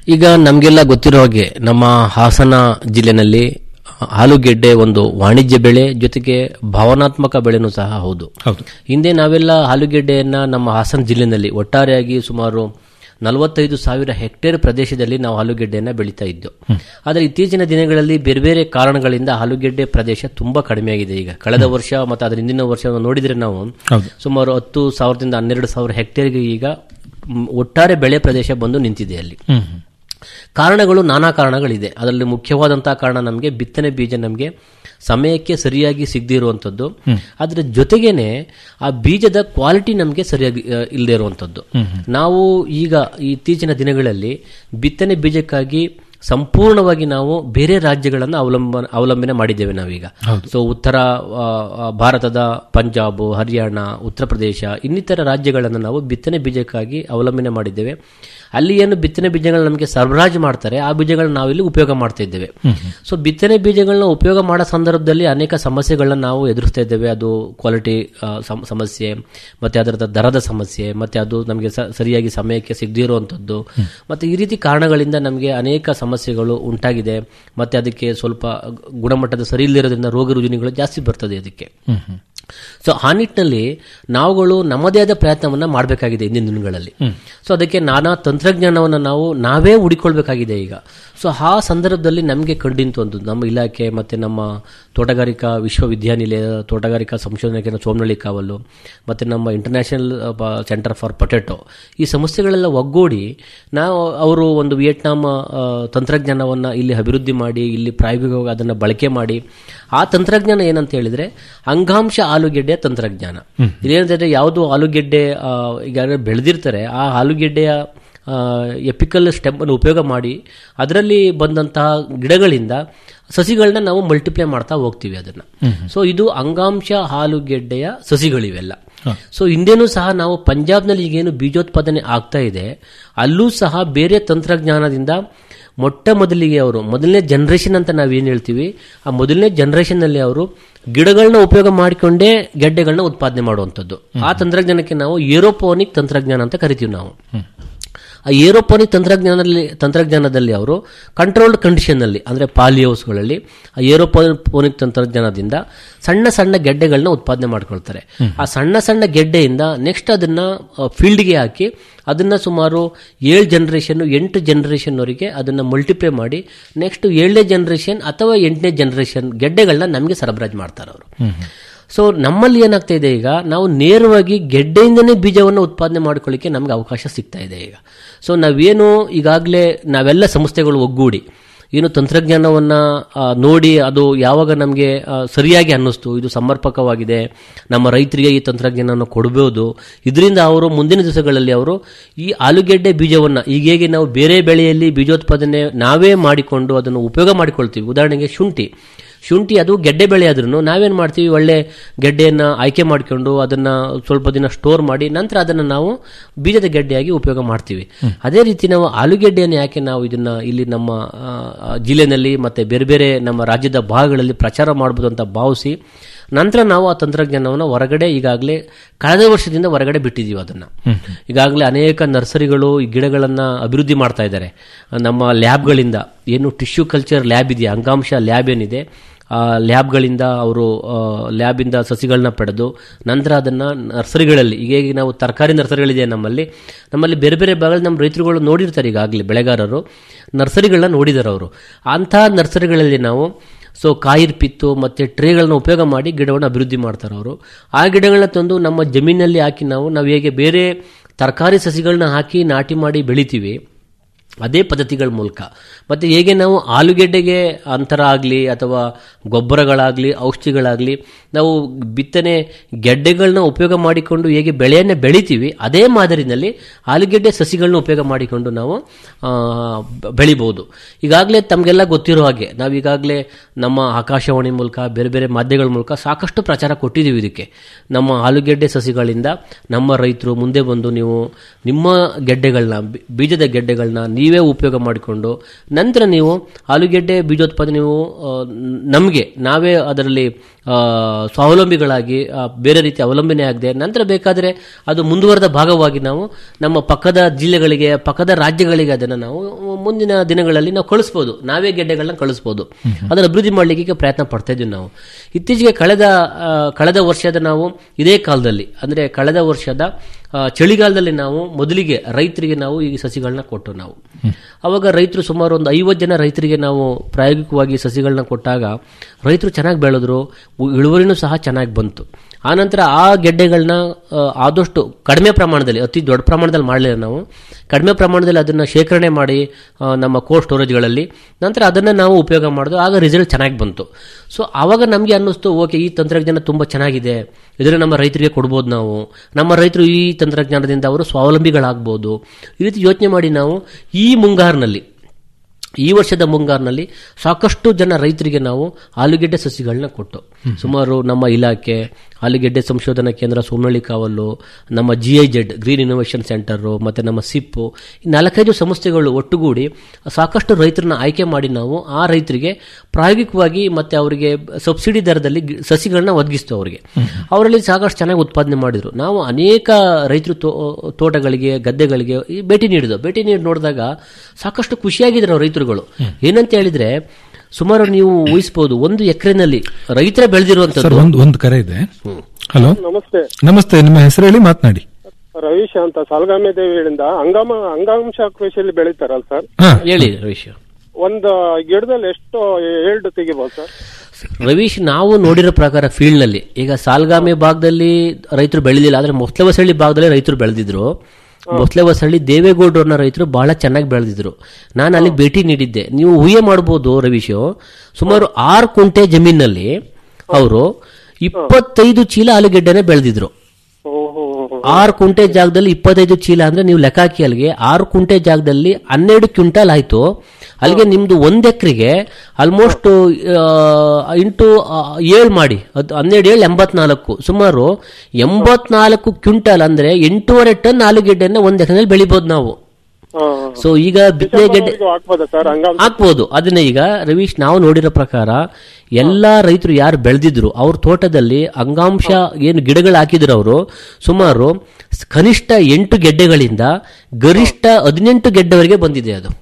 [SPEAKER 18] ಈಗ ನಮಗೆಲ್ಲ ಗೊತ್ತಿರೋ ಹಾಗೆ ನಮ್ಮ ಹಾಸನ ಜಿಲ್ಲೆನಲ್ಲಿ ಆಲೂಗೆಡ್ಡೆ ಒಂದು ವಾಣಿಜ್ಯ ಬೆಳೆ ಜೊತೆಗೆ ಭಾವನಾತ್ಮಕ ಬೆಳೆನೂ ಸಹ ಹೌದು ಹಿಂದೆ ನಾವೆಲ್ಲ ಆಲೂಗೆಡ್ಡೆಯನ್ನ ನಮ್ಮ ಹಾಸನ ಜಿಲ್ಲೆನಲ್ಲಿ ಒಟ್ಟಾರೆಯಾಗಿ ಸುಮಾರು ನಲವತ್ತೈದು ಸಾವಿರ ಹೆಕ್ಟೇರ್ ಪ್ರದೇಶದಲ್ಲಿ ನಾವು ಆಲೂಗೆಡ್ಡೆಯನ್ನ ಬೆಳೀತಾ ಇದ್ದು ಆದರೆ ಇತ್ತೀಚಿನ ದಿನಗಳಲ್ಲಿ ಬೇರೆ ಬೇರೆ ಕಾರಣಗಳಿಂದ ಆಲೂಗೆಡ್ಡೆ ಪ್ರದೇಶ ತುಂಬಾ ಕಡಿಮೆಯಾಗಿದೆ ಈಗ ಕಳೆದ ವರ್ಷ ಮತ್ತು ಅದರ ಹಿಂದಿನ ವರ್ಷ ನೋಡಿದ್ರೆ ನಾವು
[SPEAKER 17] ಹೌದು.
[SPEAKER 18] ಸುಮಾರು ಹತ್ತು ಸಾವಿರದಿಂದ ಹನ್ನೆರಡು ಸಾವಿರ ಹೆಕ್ಟೇರ್ಗೆ ಈಗ ಮ್, ಒಟ್ಟಾರೆ ಬೆಳೆ ಪ್ರದೇಶ ಬಂದು ನಿಂತಿದೆ ಅಲ್ಲಿ
[SPEAKER 17] ಹ್ಮ್
[SPEAKER 18] ಕಾರಣಗಳು ನಾನಾ ಕಾರಣಗಳಿದೆ ಅದರಲ್ಲಿ ಮುಖ್ಯವಾದಂತಹ ಕಾರಣ ನಮಗೆ ಬಿತ್ತನೆ ಬೀಜ ನಮಗೆ ಸಮಯಕ್ಕೆ ಸರಿಯಾಗಿ ಸಿಗದೇ ಇರುವಂಥದ್ದು
[SPEAKER 17] ಹ್ಮ್.
[SPEAKER 18] ಅದರ ಜೊತೆಗೇನೆ ಆ ಬೀಜದ ಕ್ವಾಲಿಟಿ ನಮಗೆ ಸರಿಯಾಗಿ ಇಲ್ಲದೆ ಇರುವಂಥದ್ದು
[SPEAKER 17] ಹ್ಮ್.
[SPEAKER 18] ನಾವು ಈಗ ಈ ಇತ್ತೀಚಿನ ದಿನಗಳಲ್ಲಿ ಬಿತ್ತನೆ ಬೀಜಕ್ಕಾಗಿ ಸಂಪೂರ್ಣವಾಗಿ ನಾವು ಬೇರೆ ರಾಜ್ಯಗಳನ್ನು ಅವಲಂಬ ಅವಲಂಬನೆ ಮಾಡಿದ್ದೇವೆ ನಾವೀಗ
[SPEAKER 17] ಹೌದು.
[SPEAKER 18] ಸೊ ಉತ್ತರ ಆ, ಆ, ಭಾರತದ ಪಂಜಾಬ್ ಹರಿಯಾಣ ಉತ್ತರ ಪ್ರದೇಶ ಇನ್ನಿತರ ರಾಜ್ಯಗಳನ್ನು ನಾವು ಬಿತ್ತನೆ ಬೀಜಕ್ಕಾಗಿ ಅವಲಂಬನೆ ಮಾಡಿದ್ದೇವೆ ಅಲ್ಲಿ ಏನು ಬಿತ್ತನೆ ಬೀಜಗಳನ್ನ ನಮಗೆ ಸರಬರಾಜು ಮಾಡ್ತಾರೆ ಆ ಬೀಜಗಳನ್ನ ನಾವಿಲ್ಲಿ ಉಪಯೋಗ ಮಾಡ್ತಾ ಇದ್ದೇವೆ ಸೊ ಬಿತ್ತನೆ ಬೀಜಗಳನ್ನ ಉಪಯೋಗ ಮಾಡೋ ಸಂದರ್ಭದಲ್ಲಿ ಅನೇಕ ಸಮಸ್ಯೆಗಳನ್ನ ನಾವು ಎದುರಿಸ್ತಾ ಇದ್ದೇವೆ ಅದು ಕ್ವಾಲಿಟಿ ಸಮಸ್ಯೆ ಮತ್ತೆ ಅದರ ದರದ ಸಮಸ್ಯೆ ಮತ್ತೆ ಅದು ನಮಗೆ ಸ- ಸರಿಯಾಗಿ ಸಮಯಕ್ಕೆ ಸಿಗದೇ ಇರುವಂಥದ್ದು ಮತ್ತೆ ಈ ರೀತಿ ಕಾರಣಗಳಿಂದ ನಮಗೆ ಅನೇಕ ಸಮಸ್ಯೆಗಳು ಉಂಟಾಗಿದೆ ಮತ್ತೆ ಅದಕ್ಕೆ ಸ್ವಲ್ಪ ಗುಣಮಟ್ಟದ ಸರಿ ಇಲ್ಲದಿರೋದ್ರಿಂದ ರೋಗ ರುಜಿನಗಳು ಜಾಸ್ತಿ ಬರ್ತದೆ ಅದಕ್ಕೆ
[SPEAKER 17] ಹ್ಮ್ ಹ್ಮ್
[SPEAKER 18] ಸೊ ಆ ನಿಟ್ಟಿನಲ್ಲಿ ನಾವುಗಳು ನಮ್ಮದೇ ಆದ ಪ್ರಯತ್ನವನ್ನ ಮಾಡಬೇಕಾಗಿದೆ ಇಂದಿನ ದಿನಗಳಲ್ಲಿ ಸೊ ಅದಕ್ಕೆ ನಾನಾ ತಂತ್ರಜ್ಞಾನವನ್ನು ನಾವು ನಾವೇ ಹುಡಿಕೊಳ್ಬೇಕಾಗಿದೆ ಈಗ ಸೊ ಆ ಸಂದರ್ಭದಲ್ಲಿ ನಮಗೆ ಕಂಡಿಂತು ಒಂದು ನಮ್ಮ ಇಲಾಖೆ ಮತ್ತೆ ನಮ್ಮ ತೋಟಗಾರಿಕಾ ವಿಶ್ವವಿದ್ಯಾನಿಲಯ ತೋಟಗಾರಿಕಾ ಸಂಶೋಧನಾ ಕೇಂದ್ರ ಸೋಮನಹಳ್ಳಿ ಕಾವಲು ಮತ್ತೆ ನಮ್ಮ ಇಂಟರ್ನ್ಯಾಷನಲ್ ಸೆಂಟರ್ ಫಾರ್ ಪೊಟೆಟೊ ಈ ಸಂಸ್ಥೆಗಳೆಲ್ಲ ಒಗ್ಗೂಡಿ ನಾವು ಅವರು ಒಂದು ವಿಯೆಟ್ನಾಂ ಆ, ತಂತ್ರಜ್ಞಾನವನ್ನ ಇಲ್ಲಿ ಅಭಿವೃದ್ಧಿ ಮಾಡಿ ಇಲ್ಲಿ ಪ್ರಾಯೋಗಿಕವಾಗಿ ಅದನ್ನು ಬಳಕೆ ಮಾಡಿ ಆ ತಂತ್ರಜ್ಞಾನ ಏನಂತ ಹೇಳಿದ್ರೆ ಅಂಗಾಂಶ ಆಲೂಗೆಡ್ಡೆಯ ತಂತ್ರಜ್ಞಾನ ಇದೇನಂತಂದ್ರೆ ಯಾವುದು ಆಲೂಗೆಡ್ಡೆ ಆ, ಈಗ ಯಾರು ಬೆಳೆದಿರ್ತಾರೆ ಆ ಆಲೂಗೆಡ್ಡೆಯ ಎಪಿಕಲ್ ಸ್ಟೆಮ್ ಅನ್ನು ಉಪಯೋಗ ಮಾಡಿ ಅದರಲ್ಲಿ ಬಂದಂತಹ ಗಿಡಗಳಿಂದ ಸಸಿಗಳನ್ನ ನಾವು ಮಲ್ಟಿಪ್ಲೈ ಮಾಡ್ತಾ ಹೋಗ್ತೀವಿ ಅದನ್ನ ಸೊ ಇದು ಅಂಗಾಂಶ ಆಲೂಗೆಡ್ಡೆಯ ಸಸಿಗಳಿವೆಲ್ಲ ಸೊ ಹಿಂದೆನೂ ಸಹ ನಾವು ಪಂಜಾಬ್ನಲ್ಲಿ ಈಗೇನು ಬೀಜೋತ್ಪಾದನೆ ಆಗ್ತಾ ಇದೆ ಅಲ್ಲೂ ಸಹ ಬೇರೆ ತಂತ್ರಜ್ಞಾನದಿಂದ ಮೊಟ್ಟ ಮೊದಲಿಗೆ ಅವರು ಮೊದಲನೇ ಜನರೇಷನ್ ಅಂತ ನಾವೇನು ಹೇಳ್ತೀವಿ ಆ ಮೊದಲನೇ ಜನರೇಷನ್ ನಲ್ಲಿ ಅವರು ಗಿಡಗಳನ್ನ ಉಪಯೋಗ ಮಾಡಿಕೊಂಡೇ ಗೆಡ್ಡೆಗಳನ್ನ ಉತ್ಪಾದನೆ ಮಾಡುವಂಥದ್ದು ಆ ತಂತ್ರಜ್ಞಾನಕ್ಕೆ ನಾವು ಏರೋಪೋನಿಕ್ ತಂತ್ರಜ್ಞಾನ ಅಂತ ಕರಿತೀವಿ ನಾವು ಆ ಏರೋಪೋನಿಕ್ ತಂತ್ರಜ್ಞಾನದಲ್ಲಿ ತಂತ್ರಜ್ಞಾನದಲ್ಲಿ ಅವರು ಕಂಟ್ರೋಲ್ಡ್ ಕಂಡೀಷನ್ನಲ್ಲಿ ಅಂದರೆ ಪಾಲಿಹೌಸ್ಗಳಲ್ಲಿ ಆ ಏರೋಪೋನಿಕ್ ತಂತ್ರಜ್ಞಾನದಿಂದ ಸಣ್ಣ ಸಣ್ಣ ಗೆಡ್ಡೆಗಳನ್ನ ಉತ್ಪಾದನೆ ಮಾಡ್ಕೊಳ್ತಾರೆ ಆ ಸಣ್ಣ ಸಣ್ಣ ಗೆಡ್ಡೆಯಿಂದ ನೆಕ್ಸ್ಟ್ ಅದನ್ನ ಫೀಲ್ಡ್ಗೆ ಹಾಕಿ ಅದನ್ನ ಸುಮಾರು ಏಳು ಜನರೇಷನ್ ಎಂಟು ಜನರೇಷನ್ವರೆಗೆ ಅದನ್ನ ಮಲ್ಟಿಪ್ಲೈ ಮಾಡಿ ನೆಕ್ಸ್ಟ್ ಏಳನೇ ಜನರೇಷನ್ ಅಥವಾ ಎಂಟನೇ ಜನರೇಷನ್ ಗೆಡ್ಡೆಗಳನ್ನ ನಮಗೆ ಸರಬರಾಜು ಮಾಡ್ತಾರೆ ಅವರು ಸೊ ನಮ್ಮಲ್ಲಿ ಏನಾಗ್ತಾ ಇದೆ ಈಗ ನಾವು ನೇರವಾಗಿ ಗೆಡ್ಡೆಯಿಂದನೇ ಬೀಜವನ್ನು ಉತ್ಪಾದನೆ ಮಾಡ್ಕೊಳ್ಳಿಕ್ಕೆ ನಮ್ಗೆ ಅವಕಾಶ ಸಿಗ್ತಾ ಇದೆ ಈಗ ಸೊ ನಾವೇನು ಈಗಾಗಲೇ ನಾವೆಲ್ಲ ಸಂಸ್ಥೆಗಳು ಒಗ್ಗೂಡಿ ಏನು ತಂತ್ರಜ್ಞಾನವನ್ನ ಆ, ನೋಡಿ ಅದು ಯಾವಾಗ ನಮಗೆ ಸರಿಯಾಗಿ ಅನ್ನಿಸ್ತು ಇದು ಸಮರ್ಪಕವಾಗಿದೆ ನಮ್ಮ ರೈತರಿಗೆ ಈ ತಂತ್ರಜ್ಞಾನವನ್ನು ಕೊಡಬಹುದು ಇದರಿಂದ ಅವರು ಮುಂದಿನ ದಿವಸಗಳಲ್ಲಿ ಅವರು ಈ ಆಲೂಗೆಡ್ಡೆ ಬೀಜವನ್ನ ಈಗ ಹೇಗೆ ನಾವು ಬೇರೆ ಬೆಳೆಯಲ್ಲಿ ಬೀಜೋತ್ಪಾದನೆ ನಾವೇ ಮಾಡಿಕೊಂಡು ಅದನ್ನು ಉಪಯೋಗ ಮಾಡಿಕೊಳ್ತೀವಿ ಉದಾಹರಣೆಗೆ ಶುಂಠಿ ಶುಂಠಿ ಅದು ಗೆಡ್ಡೆ ಬೆಳೆ ಆದ್ರೂ ನಾವೇನು ಮಾಡ್ತೀವಿ ಒಳ್ಳೆ ಗೆಡ್ಡೆಯನ್ನು ಆಯ್ಕೆ ಮಾಡಿಕೊಂಡು ಅದನ್ನ ಸ್ವಲ್ಪ ದಿನ ಸ್ಟೋರ್ ಮಾಡಿ ನಂತರ ಅದನ್ನು ನಾವು ಬೀಜದ ಗೆಡ್ಡೆಯಾಗಿ ಉಪಯೋಗ ಮಾಡ್ತೀವಿ ಅದೇ ರೀತಿ ನಾವು ಆಲೂಗೆಡ್ಡೆಯನ್ನು ಯಾಕೆ ನಾವು ಇದನ್ನ ಇಲ್ಲಿ ನಮ್ಮ ಆ, ಆ, ಜಿಲ್ಲೆನಲ್ಲಿ ಮತ್ತೆ ಬೇರೆ ಬೇರೆ ನಮ್ಮ ರಾಜ್ಯದ ಭಾಗಗಳಲ್ಲಿ ಪ್ರಚಾರ ಮಾಡಬಹುದು ಅಂತ ಭಾವಿಸಿ ನಂತರ ನಾವು ಆ ತಂತ್ರಜ್ಞಾನವನ್ನು ಹೊರಗಡೆ ಈಗಾಗಲೇ ಕಳೆದ ವರ್ಷದಿಂದ ಹೊರಗಡೆ ಬಿಟ್ಟಿದ್ದೀವಿ ಅದನ್ನ ಈಗಾಗಲೇ ಅನೇಕ ನರ್ಸರಿಗಳು ಈ ಗಿಡಗಳನ್ನ ಅಭಿವೃದ್ಧಿ ಮಾಡ್ತಾ ಇದ್ದಾರೆ ನಮ್ಮ ಲ್ಯಾಬ್ಗಳಿಂದ ಏನು ಟಿಶ್ಯೂ ಕಲ್ಚರ್ ಲ್ಯಾಬ್ ಇದೆಯಾ ಅಂಗಾಂಶ ಲ್ಯಾಬ್ ಏನಿದೆ ಆ ಲ್ಯಾಬ್ಗಳಿಂದ ಅವರು ಲ್ಯಾಬಿಂದ ಸಸಿಗಳನ್ನ ಪಡೆದು ನಂತರ ಅದನ್ನ ನರ್ಸರಿಗಳಲ್ಲಿ ಈಗ ಹೇಗೆ ನಾವು ತರಕಾರಿ ನರ್ಸರಿಗಳಿದೆ ನಮ್ಮಲ್ಲಿ ನಮ್ಮಲ್ಲಿ ಬೇರೆ ಬೇರೆ ಭಾಗದಲ್ಲಿ ನಮ್ಮ ರೈತರುಗಳು ನೋಡಿರ್ತಾರೆ ಈಗಾಗಲೇ ಬೆಳೆಗಾರರು ನರ್ಸರಿಗಳನ್ನ ನೋಡಿದ್ದಾರೆ ಅವರು ಅಂತಹ ನರ್ಸರಿಗಳಲ್ಲಿ ನಾವು ಸೊ ಕಾಯಿರ್ಪಿತ್ತು ಮತ್ತೆ ಟ್ರೇಗಳನ್ನ ಉಪಯೋಗ ಮಾಡಿ ಗಿಡವನ್ನು ಅಭಿವೃದ್ಧಿ ಮಾಡ್ತಾರೆ ಅವರು ಆ ಗಿಡಗಳನ್ನ ತಂದು ನಮ್ಮ ಜಮೀನಲ್ಲಿ ಹಾಕಿ ನಾವು ನಾವು ಹೇಗೆ ಬೇರೆ ತರಕಾರಿ ಸಸಿಗಳನ್ನ ಹಾಕಿ ನಾಟಿ ಮಾಡಿ ಬೆಳಿತೀವಿ ಅದೇ ಪದ್ಧತಿಗಳ ಮೂಲಕ ಮತ್ತೆ ಹೇಗೆ ನಾವು ಆಲೂಗೆಡ್ಡೆಗೆ ಅಂತರ ಆಗಲಿ ಅಥವಾ ಗೊಬ್ಬರಗಳಾಗಲಿ ಔಷಧಿಗಳಾಗಲಿ ನಾವು ಬಿತ್ತನೆ ಗೆಡ್ಡೆಗಳನ್ನ ಉಪಯೋಗ ಮಾಡಿಕೊಂಡು ಹೇಗೆ ಬೆಳೆಯನ್ನು ಬೆಳಿತೀವಿ ಅದೇ ಮಾದರಿನಲ್ಲಿ ಆಲೂಗೆಡ್ಡೆ ಸಸಿಗಳನ್ನ ಉಪಯೋಗ ಮಾಡಿಕೊಂಡು ನಾವು ಆ, ಬ- ಬೆಳಿಬಹುದು ಈಗಾಗಲೇ ತಮಗೆಲ್ಲ ಗೊತ್ತಿರೋ ಹಾಗೆ ನಾವು ಈಗಾಗಲೇ ನಮ್ಮ ಆಕಾಶವಾಣಿ ಮೂಲಕ ಬೇರೆ ಬೇರೆ ಮಾಧ್ಯಮಗಳ ಮೂಲಕ ಸಾಕಷ್ಟು ಪ್ರಚಾರ ಕೊಟ್ಟಿದ್ದೀವಿ ಇದಕ್ಕೆ ನಮ್ಮ ಆಲೂಗೆಡ್ಡೆ ಸಸಿಗಳಿಂದ ನಮ್ಮ ರೈತರು ಮುಂದೆ ಬಂದು ನೀವು ನಿಮ್ಮ ಗೆಡ್ಡೆಗಳನ್ನ ಬಿ- ಬೀಜದ ಗೆಡ್ಡೆಗಳನ್ನ ನೀವೇ ಉಪಯೋಗ ಮಾಡಿಕೊಂಡು ನಂತರ ನೀವು ಆಲೂಗೆಡ್ಡೆ ಬೀಜೋತ್ಪಾದನೆ ನೀವು ನಮಗೆ ನಾವೇ ಅದರಲ್ಲಿ ಆ, ಸ್ವಾವಲಂಬಿಗಳಾಗಿ ಆ, ಬೇರೆ ರೀತಿ ಅವಲಂಬನೆ ಆಗದೆ ನಂತರ ಬೇಕಾದರೆ ಅದು ಮುಂದುವರೆದ ಭಾಗವಾಗಿ ನಾವು ನಮ್ಮ ಪಕ್ಕದ ಜಿಲ್ಲೆಗಳಿಗೆ ಪಕ್ಕದ ರಾಜ್ಯಗಳಿಗೆ ಅದನ್ನು ನಾವು ಮುಂದಿನ ದಿನಗಳಲ್ಲಿ ನಾವು ಕಳಿಸ್ಬೋದು ನಾವೇ ಗೆಡ್ಡೆಗಳನ್ನ ಕಳಿಸ್ಬೋದು ಅದನ್ನು ಅಭಿವೃದ್ಧಿ ಮಾಡಲಿಕ್ಕೆ ಈಗ ಪ್ರಯತ್ನ ಪಡ್ತಾ ಇದ್ದೀವಿ ನಾವು ಇತ್ತೀಚೆಗೆ ಕಳೆದ ಆ, ಕಳೆದ ವರ್ಷದ ನಾವು ಇದೇ ಕಾಲದಲ್ಲಿ ಅಂದರೆ ಕಳೆದ ವರ್ಷದ ಆ, ಚಳಿಗಾಲದಲ್ಲಿ ನಾವು ಮೊದಲಿಗೆ ರೈತರಿಗೆ ನಾವು ಈ ಸಸಿಗಳನ್ನ ಕೊಟ್ಟು ನಾವು ಅವಾಗ ರೈತರು ಸುಮಾರು ಒಂದು ಐವತ್ತು ಜನ ರೈತರಿಗೆ ನಾವು ಪ್ರಾಯೋಗಿಕವಾಗಿ ಸಸಿಗಳನ್ನ ಕೊಟ್ಟಾಗ ರೈತರು ಚೆನ್ನಾಗಿ ಬೆಳೆದ್ರು ಉ- ಇಳುವರಿನೂ ಸಹ ಚೆನ್ನಾಗಿ ಬಂತು ಆನಂತರ ಆ ಗೆಡ್ಡೆಗಳನ್ನ ಆ, ಆದಷ್ಟು ಕಡಿಮೆ ಪ್ರಮಾಣದಲ್ಲಿ ಅತಿ ದೊಡ್ಡ ಪ್ರಮಾಣದಲ್ಲಿ ಮಾಡಲಿಲ್ಲ ನಾವು ಕಡಿಮೆ ಪ್ರಮಾಣದಲ್ಲಿ ಅದನ್ನು ಶೇಖರಣೆ ಮಾಡಿ ಆ, ನಮ್ಮ ಕೋಲ್ಡ್ ಸ್ಟೋರೇಜ್ಗಳಲ್ಲಿ ನಂತರ ಅದನ್ನು ನಾವು ಉಪಯೋಗ ಮಾಡಿದ್ವು ಆಗ ರಿಸಲ್ಟ್ ಚೆನ್ನಾಗಿ ಬಂತು ಸೊ ಆವಾಗ ನಮಗೆ ಅನ್ನಿಸ್ತು ಓಕೆ ಈ ತಂತ್ರಜ್ಞಾನ ತುಂಬ ಚೆನ್ನಾಗಿದೆ ಇದನ್ನು ನಮ್ಮ ರೈತರಿಗೆ ಕೊಡ್ಬೋದು ನಾವು ನಮ್ಮ ರೈತರು ಈ ತಂತ್ರಜ್ಞಾನದಿಂದ ಅವರು ಸ್ವಾವಲಂಬಿಗಳಾಗ್ಬೋದು ಈ ರೀತಿ ಯೋಚನೆ ಮಾಡಿ ನಾವು ಈ ಮುಂಗಾರಿನಲ್ಲಿ ಈ ವರ್ಷದ ಮುಂಗಾರಿನಲ್ಲಿ ಸಾಕಷ್ಟು ಜನ ರೈತರಿಗೆ ನಾವು ಆಲೂಗೆಡ್ಡೆ ಸಸಿಗಳನ್ನ ಕೊಟ್ಟು ಸುಮಾರು ನಮ್ಮ ಇಲಾಖೆ ಆಲೂಗೆಡ್ಡೆ ಸಂಶೋಧನಾ ಕೇಂದ್ರ ಸೋಮನಹಳ್ಳಿ ಕಾವಲು ನಮ್ಮ G I Z green innovation centre ಮತ್ತು ನಮ್ಮ ಸಿಪ್ಪು ಈ ನಾಲ್ಕೈದು ಸಂಸ್ಥೆಗಳು ಒಟ್ಟುಗೂಡಿ ಸಾಕಷ್ಟು ರೈತರನ್ನ ಆಯ್ಕೆ ಮಾಡಿ ನಾವು ಆ ರೈತರಿಗೆ ಪ್ರಾಯೋಗಿಕವಾಗಿ ಮತ್ತು ಅವರಿಗೆ ಸಬ್ಸಿಡಿ ದರದಲ್ಲಿ ಗಿ- ಸಸಿಗಳನ್ನ ಒದಗಿಸ್ತು ಅವರಿಗೆ ಅವರಲ್ಲಿ ಸಾಕಷ್ಟು ಚೆನ್ನಾಗಿ ಉತ್ಪಾದನೆ ಮಾಡಿದರು ನಾವು ಅನೇಕ ರೈತರು ತೋ- ತೋಟಗಳಿಗೆ ಗದ್ದೆಗಳಿಗೆ ಈ ಭೇಟಿ ನೀಡಿದ್ವು ಭೇಟಿ ನೀಡಿ ನೋಡಿದಾಗ ಸಾಕಷ್ಟು ಖುಷಿಯಾಗಿದ್ರು ರೈತರುಗಳು ಏನಂತ ಹೇಳಿದ್ರೆ ಸುಮಾರು ನೀವು ಊಹಿಸಬಹುದು ಒಂದು ಎಕರೆನಲ್ಲಿ ರೈತರ
[SPEAKER 17] ಸರ್
[SPEAKER 18] ಬೆಳೆದಿರುವಂತದ್ದು
[SPEAKER 17] ಒಂದು ಒಂದು ಕರೆ ಇದೆ ಹಲೋ
[SPEAKER 19] ನಮಸ್ತೆ
[SPEAKER 17] ನಮಸ್ತೆ ನಿಮ್ಮ ಹೆಸರು ಹೇಳಿ ಮಾತನಾಡಿ
[SPEAKER 19] ರವೀಶ್ ಅಂತ ಸಾಲ್ಗಾಮೆ ದೇವಿಯಿಂದ ಅಂಗಾಮ ಅಂಗಾಂಶ ಕೃಷಿಯಲ್ಲಿ ಬೆಳೀತಾರಲ್ಲ ಸರ್
[SPEAKER 18] ಹೇಳಿ ರವೀಶ್
[SPEAKER 19] ಒಂದು ಗಿಡದಲ್ಲಿ ಎಷ್ಟು ಏಳ್ಡು ತೆಗಿಬೋದು ಸರ್
[SPEAKER 18] ರವೀಶ್ ನಾವು ನೋಡಿರೋ ಪ್ರಕಾರ ಫೀಲ್ಡ್ ನಲ್ಲಿ ಈಗ ಸಾಲ್ಗಾಮೆ ಭಾಗದಲ್ಲಿ ರೈತರು ಬೆಳೆದಿಲ್ಲ ಆದ್ರೆ ಮೊಸಳೆವಸಳ್ಳಿ ಭಾಗದಲ್ಲಿ ರೈತರು ಬೆಳೆದಿದ್ರು ಮೊಸಳೆವಸಳ್ಳಿ ದೇವೇಗೌಡರನ್ನ ರೈತರು ಬಹಳ ಚೆನ್ನಾಗಿ ಬೆಳೆದಿದ್ರು ನಾನು ಅಲ್ಲಿ ಭೇಟಿ ನೀಡಿದ್ದೆ ನೀವು ಊಹೆ ಮಾಡಬಹುದು ರವೀಶ್ ಸುಮಾರು ಆರು ಕುಂಟೆ ಜಮೀನಲ್ಲಿ ಅವರು ಇಪ್ಪತ್ತೈದು ಚೀಲ ಆಲೂಗೆಡ್ಡೆನೆ ಬೆಳೆದಿದ್ರು ಆರು ಕುಂಟೆ ಜಾಗದಲ್ಲಿ ಇಪ್ಪತ್ತೈದು ಚೀಲ ಅಂದ್ರೆ ನೀವು ಲೆಕ್ಕ ಹಾಕಿ ಅಲ್ಲಿಗೆ ಆರು ಕುಂಟೆ ಜಾಗದಲ್ಲಿ ಹನ್ನೆರಡು ಕ್ವಿಂಟಲ್ ಆಯ್ತು ಅಲ್ಲಿಗೆ ನಿಮ್ದು ಒಂದ್ ಎಕರೆಗೆ ಆಲ್ಮೋಸ್ಟ್ ಇಂಟು ಏಳು ಮಾಡಿ ಅದು ಹನ್ನೆರಡು ಏಳು ಎಂಬತ್ನಾಲ್ಕು ಸುಮಾರು ಎಂಬತ್ನಾಲ್ಕು ಕ್ವಿಂಟಲ್ ಅಂದ್ರೆ ಎಂಟೂವರೆ ಟನ್ ಆಲೂಗೆಡ್ಡೆನ ಒಂದ್ ಎಕರೆನಲ್ಲಿ ಬೆಳಿಬೋದು ನಾವು ಸೊ ಈಗ ಬಿತ್ತನೆ ಗೆಡ್ಡೆ
[SPEAKER 19] ಡಿಸೆಂಬರ್ವರೆಗೂ ಹಾಕ್ಬೋದಾ ಸರ್ ಅಂಗಾಂಶ
[SPEAKER 18] ಹಾಕ್ಬೋದು ಅದನ್ನ ಈಗ ರವೀಶ್ ನಾವು ನೋಡಿರೋ ಪ್ರಕಾರ ಎಲ್ಲಾ ರೈತರು ಯಾರು ಬೆಳೆದಿದ್ರು ಅವ್ರ ತೋಟದಲ್ಲಿ ಅಂಗಾಂಶ ಏನು ಗಿಡಗಳು ಹಾಕಿದ್ರು ಅವರು ಸುಮಾರು ಸ್- ಕನಿಷ್ಠ ಎಂಟು ಗೆಡ್ಡೆಗಳಿಂದ ಗರಿಷ್ಠ ಹದಿನೆಂಟು ಗೆಡ್ಡೆವರೆಗೆ ಬಂದಿದೆ ಅದು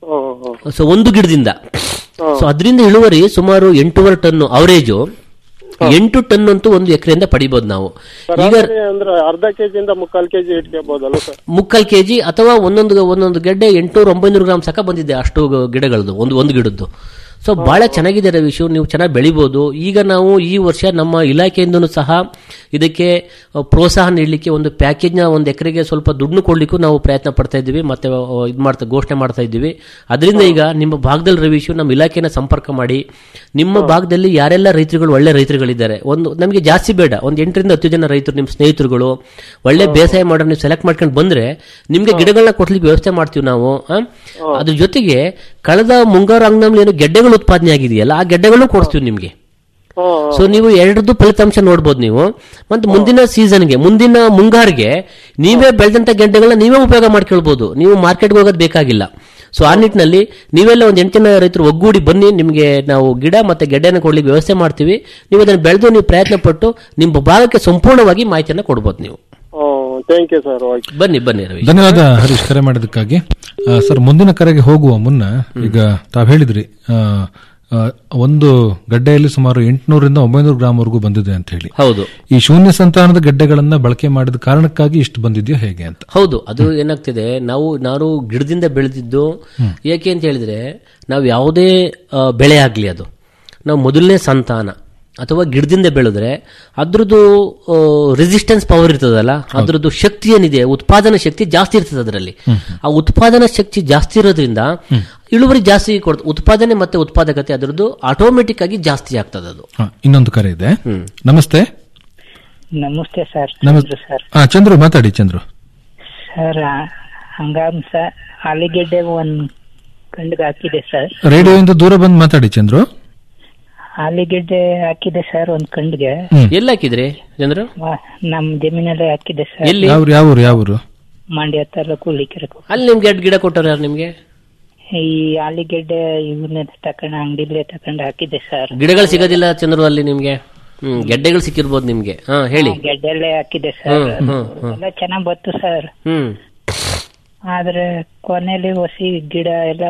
[SPEAKER 18] ಸೊ ಒಂದು ಗಿಡದಿಂದ ಸೊ ಅದರಿಂದ ಇಳುವರಿ ಸುಮಾರು ಎಂಟೂವರೆ ಟನ್ ಅವರೇಜು ಎಂಟು ಟನ್ ಅಂತೂ ಒಂದು ಎಕರೆಯಿಂದ ಪಡಿಬೋದು ನಾವು ಈಗ
[SPEAKER 19] ಸರಾಸರಿ ಅಂದ್ರೆ ಅರ್ಧ ಕೆಜಿಯಿಂದ ಮುಕ್ಕಾಲ್ ಕೆಜಿ ಇಟ್ಕೋಬಹುದಲ್ಲ ಸರ್
[SPEAKER 18] ಮುಕ್ಕಾಲ್ ಕೆಜಿ ಅಥವಾ ಒಂದೊಂದು ಒಂದೊಂದು ಗೆಡ್ಡೆ ಎಂಟುನೂರ ಒಂಬೈನೂರು ಗ್ರಾಮ್ ಸಾಕ ಬಂದಿದೆ ಅಷ್ಟು ಗಿಡಗಳದ್ದು ಒಂದು ಒಂದು ಗಿಡದ್ದು ಸೊ ಬಹಳ ಚೆನ್ನಾಗಿದೆ ರವೀಶು ನೀವು ಚೆನ್ನಾಗಿ ಬೆಳಿಬೋದು ಈಗ ನಾವು ಈ ವರ್ಷ ನಮ್ಮ ಇಲಾಖೆಯಿಂದನೂ ಸಹ ಇದಕ್ಕೆ ಅ, ಪ್ರೋತ್ಸಾಹ ನೀಡಲಿಕ್ಕೆ ಒಂದು ಪ್ಯಾಕೇಜ್ನ ಒಂದು ಎಕರೆಗೆ ಸ್ವಲ್ಪ ದುಡ್ಡು ಕೊಡ್ಲಿಕ್ಕೂ ನಾವು ಪ್ರಯತ್ನ ಪಡ್ತಾ ಇದ್ದೀವಿ ಮತ್ತೆ ಇದು ಮಾಡ್ತಾ ಘೋಷಣೆ ಮಾಡ್ತಾ ಇದ್ದೀವಿ ಅದರಿಂದ ಈಗ ನಿಮ್ಮ ಭಾಗದಲ್ಲಿ ರವೀಶು ನಮ್ಮ ಇಲಾಖೆನ ಸಂಪರ್ಕ ಮಾಡಿ ನಿಮ್ಮ ಭಾಗದಲ್ಲಿ ಯಾರೆಲ್ಲ ರೈತರುಗಳು ಒಳ್ಳೆ ರೈತರುಗಳಿದ್ದಾರೆ ಒಂದು ನಮಗೆ ಜಾಸ್ತಿ ಬೇಡ ಒಂದು ಎಂಟರಿಂದ ಹತ್ತು ಜನ ರೈತರು ನಿಮ್ಮ ಸ್ನೇಹಿತರುಗಳು ಒಳ್ಳೆ ಬೇಸಾಯ ಮಾಡೋ ನೀವು ಸೆಲೆಕ್ಟ್ ಮಾಡ್ಕೊಂಡು ಬಂದ್ರೆ ನಿಮ್ಗೆ ಗಿಡಗಳನ್ನ ಕೊಡ್ಲಿಕ್ಕೆ ವ್ಯವಸ್ಥೆ ಮಾಡ್ತೀವಿ ನಾವು ಆ? ಅದ್ರ ಜೊತೆಗೆ ಕಳೆದ ಮುಂಗಾರು ಹಂಗನಲ್ಲಿ ಏನು ಗೆಡ್ಡೆಗಳು ಉತ್ಪಾದನೆ ಆಗಿದೆಯಲ್ಲ ಆ ಗೆಡ್ಡೆಗಳನ್ನು ಕೊಡ್ತೀವಿ ನಿಮ್ಗೆ ಸೊ ನೀವು ಎರಡದ್ದು ಫಲಿತಾಂಶ ನೋಡ್ಬೋದು ನೀವು ಮತ್ತೆ ಮುಂದಿನ ಸೀಸನ್ಗೆ ಮುಂದಿನ ಮುಂಗಾರಿಗೆ ನೀವೇ ಬೆಳೆದಂತ ಗೆಡ್ಡೆಗಳನ್ನ ನೀವೇ ಉಪಯೋಗ ಮಾಡ್ಕೊಳ್ಬಹುದು ನೀವು ಮಾರ್ಕೆಟ್ಗೆ ಹೋಗೋದು ಬೇಕಾಗಿಲ್ಲ ಸೊ ಆ ನಿಟ್ಟಿನಲ್ಲಿ ನೀವೆಲ್ಲ ಒಂದು ಎಂಟು ಜನ ರೈತರು ಒಗ್ಗೂಡಿ ಬನ್ನಿ ನಿಮಗೆ ನಾವು ಗಿಡ ಮತ್ತೆ ಗೆಡ್ಡೆನ ಕೊಡ್ಲಿಕ್ಕೆ ವ್ಯವಸ್ಥೆ ಮಾಡ್ತೀವಿ ನೀವು ಅದನ್ನು ಬೆಳೆದು ನೀವು ಪ್ರಯತ್ನ ಪಟ್ಟು ನಿಮ್ಮ ಭಾಗಕ್ಕೆ ಸಂಪೂರ್ಣವಾಗಿ ಮಾಹಿತಿಯನ್ನು ಕೊಡ್ಬೋದು ನೀವು
[SPEAKER 19] ಥ್ಯಾಂಕ್ ಯು ಸರ್ ಓಕೆ
[SPEAKER 18] ಬನ್ನಿ ಬನ್ನಿ ರವಿ
[SPEAKER 17] ಧನ್ಯವಾದ ಹರೀಶ್ ಕರೆ ಮಾಡೋದಕ್ಕಾಗಿ ಆ, ಸರ್ ಮುಂದಿನ ಕರೆಗೆ ಹೋಗುವ ಮುನ್ನ ಈಗ ತಾವು ಹೇಳಿದ್ರಿ ಆ, ಆ, ಒಂದು ಗಡ್ಡೆಯಲ್ಲಿ ಸುಮಾರು ಎಂಟುನೂರಿಂದ ಒಂಬೈನೂರು ಗ್ರಾಮ್ವರೆಗೂ ಬಂದಿದೆ ಅಂತ ಹೇಳಿ
[SPEAKER 18] ಹೌದು
[SPEAKER 17] ಈ ಶೂನ್ಯ ಸಂತಾನದ ಗಡ್ಡೆಗಳನ್ನ ಬಳಕೆ ಮಾಡಿದ ಕಾರಣಕ್ಕಾಗಿ ಇಷ್ಟು ಬಂದಿದೆಯೋ ಹೇಗೆ ಅಂತ
[SPEAKER 18] ಹೌದು ಅದು ಏನಾಗ್ತಿದೆ ನಾವು ನಾವು ಗಿಡದಿಂದ ಬೆಳೆದಿದ್ದು ಏಕೆ ಅಂತ ಹೇಳಿದ್ರೆ ನಾವು ಯಾವುದೇ ಆ, ಬೆಳೆ ಆಗಲಿ ಅದು ನಾವು ಮೊದಲನೇ ಸಂತಾನ ಅಥವಾ ಗಿಡದಿಂದ ಬೆಳೆದ್ರೆ ಅದ್ರದ್ದು ರೆಸಿಸ್ಟೆನ್ಸ್ ಪವರ್ ಇರ್ತದಲ್ಲ ಅದ್ರದ್ದು ಶಕ್ತಿ ಏನಿದೆ ಉತ್ಪಾದನಾ ಶಕ್ತಿ ಜಾಸ್ತಿ ಇರ್ತದೆ ಅದರಲ್ಲಿ ಆ ಉತ್ಪಾದನಾ ಶಕ್ತಿ ಜಾಸ್ತಿ ಇರೋದ್ರಿಂದ ಇಳುವರಿ ಜಾಸ್ತಿ ಕೊಡ್ತದೆ ಉತ್ಪಾದನೆ ಮತ್ತೆ ಉತ್ಪಾದಕತೆ ಅದರದ್ದು ಆಟೋಮೆಟಿಕ್ ಆಗಿ ಜಾಸ್ತಿ ಆಗ್ತದೆ ಅದು
[SPEAKER 17] ಹ, ಇನ್ನೊಂದು ಕರೆ ಇದೆ ನಮಸ್ತೆ
[SPEAKER 20] ನಮಸ್ತೆ ಸರ್
[SPEAKER 17] ನಮಸ್ತೆ
[SPEAKER 20] ಚಂದ್ರು ಸರ್
[SPEAKER 17] ಆ, ಚಂದ್ರು ಮಾತಾಡಿ ಚಂದ್ರು
[SPEAKER 20] ಸರ್ ಆ, ಅಂಗಾಂಶ ಆಲಿಗೆಡ್ಡೆ ಒಂದ್ ಕಂಡ್ಗೆ ಹಾಕಿದೆ ಸರ್
[SPEAKER 17] ರೇಡಿಯೋಯಿಂದ ದೂರ ಬಂದು ಮಾತಾಡಿ ಚಂದ್ರು
[SPEAKER 20] ಆಲಿಗೆಡ್ಡೆ ಹಾಕಿದೆ ಸರ್ ಒಂದ್ ಕಂಡ್ಗೆ
[SPEAKER 18] ಎಲ್ಲಿ ಹಾಕಿದ್ರಿ ಚಂದ್ರ
[SPEAKER 20] ವಾ, ನಮ್ ಜಮೀನಲ್ಲೇ ಹಾಕಿದೆ ಸರ್
[SPEAKER 18] ಎಲ್ಲಿ?
[SPEAKER 17] ಯಾವ್ರು ಯಾವೂರು ಯಾವೂರು
[SPEAKER 20] ಮಂಡ್ಯ ತಾಲೂಕು ಹುಲಿಕೆರೆ
[SPEAKER 18] ಅಲ್ಲಿ ನಿಮ್ಗೆ ಎರಡು ಗಿಡ ಕೊಟ್ಟವ್ರು ಯಾರು ನಿಮ್ಗೆ
[SPEAKER 20] ಈ ಆಲಿಗೆಡ್ಡೆ ಇವನ್ನ ತಕೊಂಡ್ ಅಂಗಡಿಲೇ ತಕೊಂಡ್ ಹಾಕಿದ್ದೆ ಸರ್
[SPEAKER 18] ಗಿಡಗಳು ಸಿಗೋದಿಲ್ಲ ಚಂದ್ರು ಅಲ್ಲಿ ನಿಮ್ಗೆ ಹ್ಮ್ ಗೆಡ್ಡೆಗಳು ಸಿಕ್ಕಿರ್ಬೋದು ನಿಮ್ಗೆ ಹಾ ಹೇಳಿ
[SPEAKER 20] ಗೆಡ್ಡೆಲ್ಲೇ ಹಾಕಿದ್ದೆ ಸರ್
[SPEAKER 18] ಹ್ಮ್, ಹ್ಮ್, ಹ್ಮ್.
[SPEAKER 20] ಎಲ್ಲ ಚೆನ್ನಾಗ್ ಬತ್ತು ಸರ್
[SPEAKER 18] ಹ್ಮ್
[SPEAKER 20] ಆದ್ರೆ ಕೊನೆಯಲ್ಲಿ ಹೊಸಿ ಗಿಡ ಎಲ್ಲ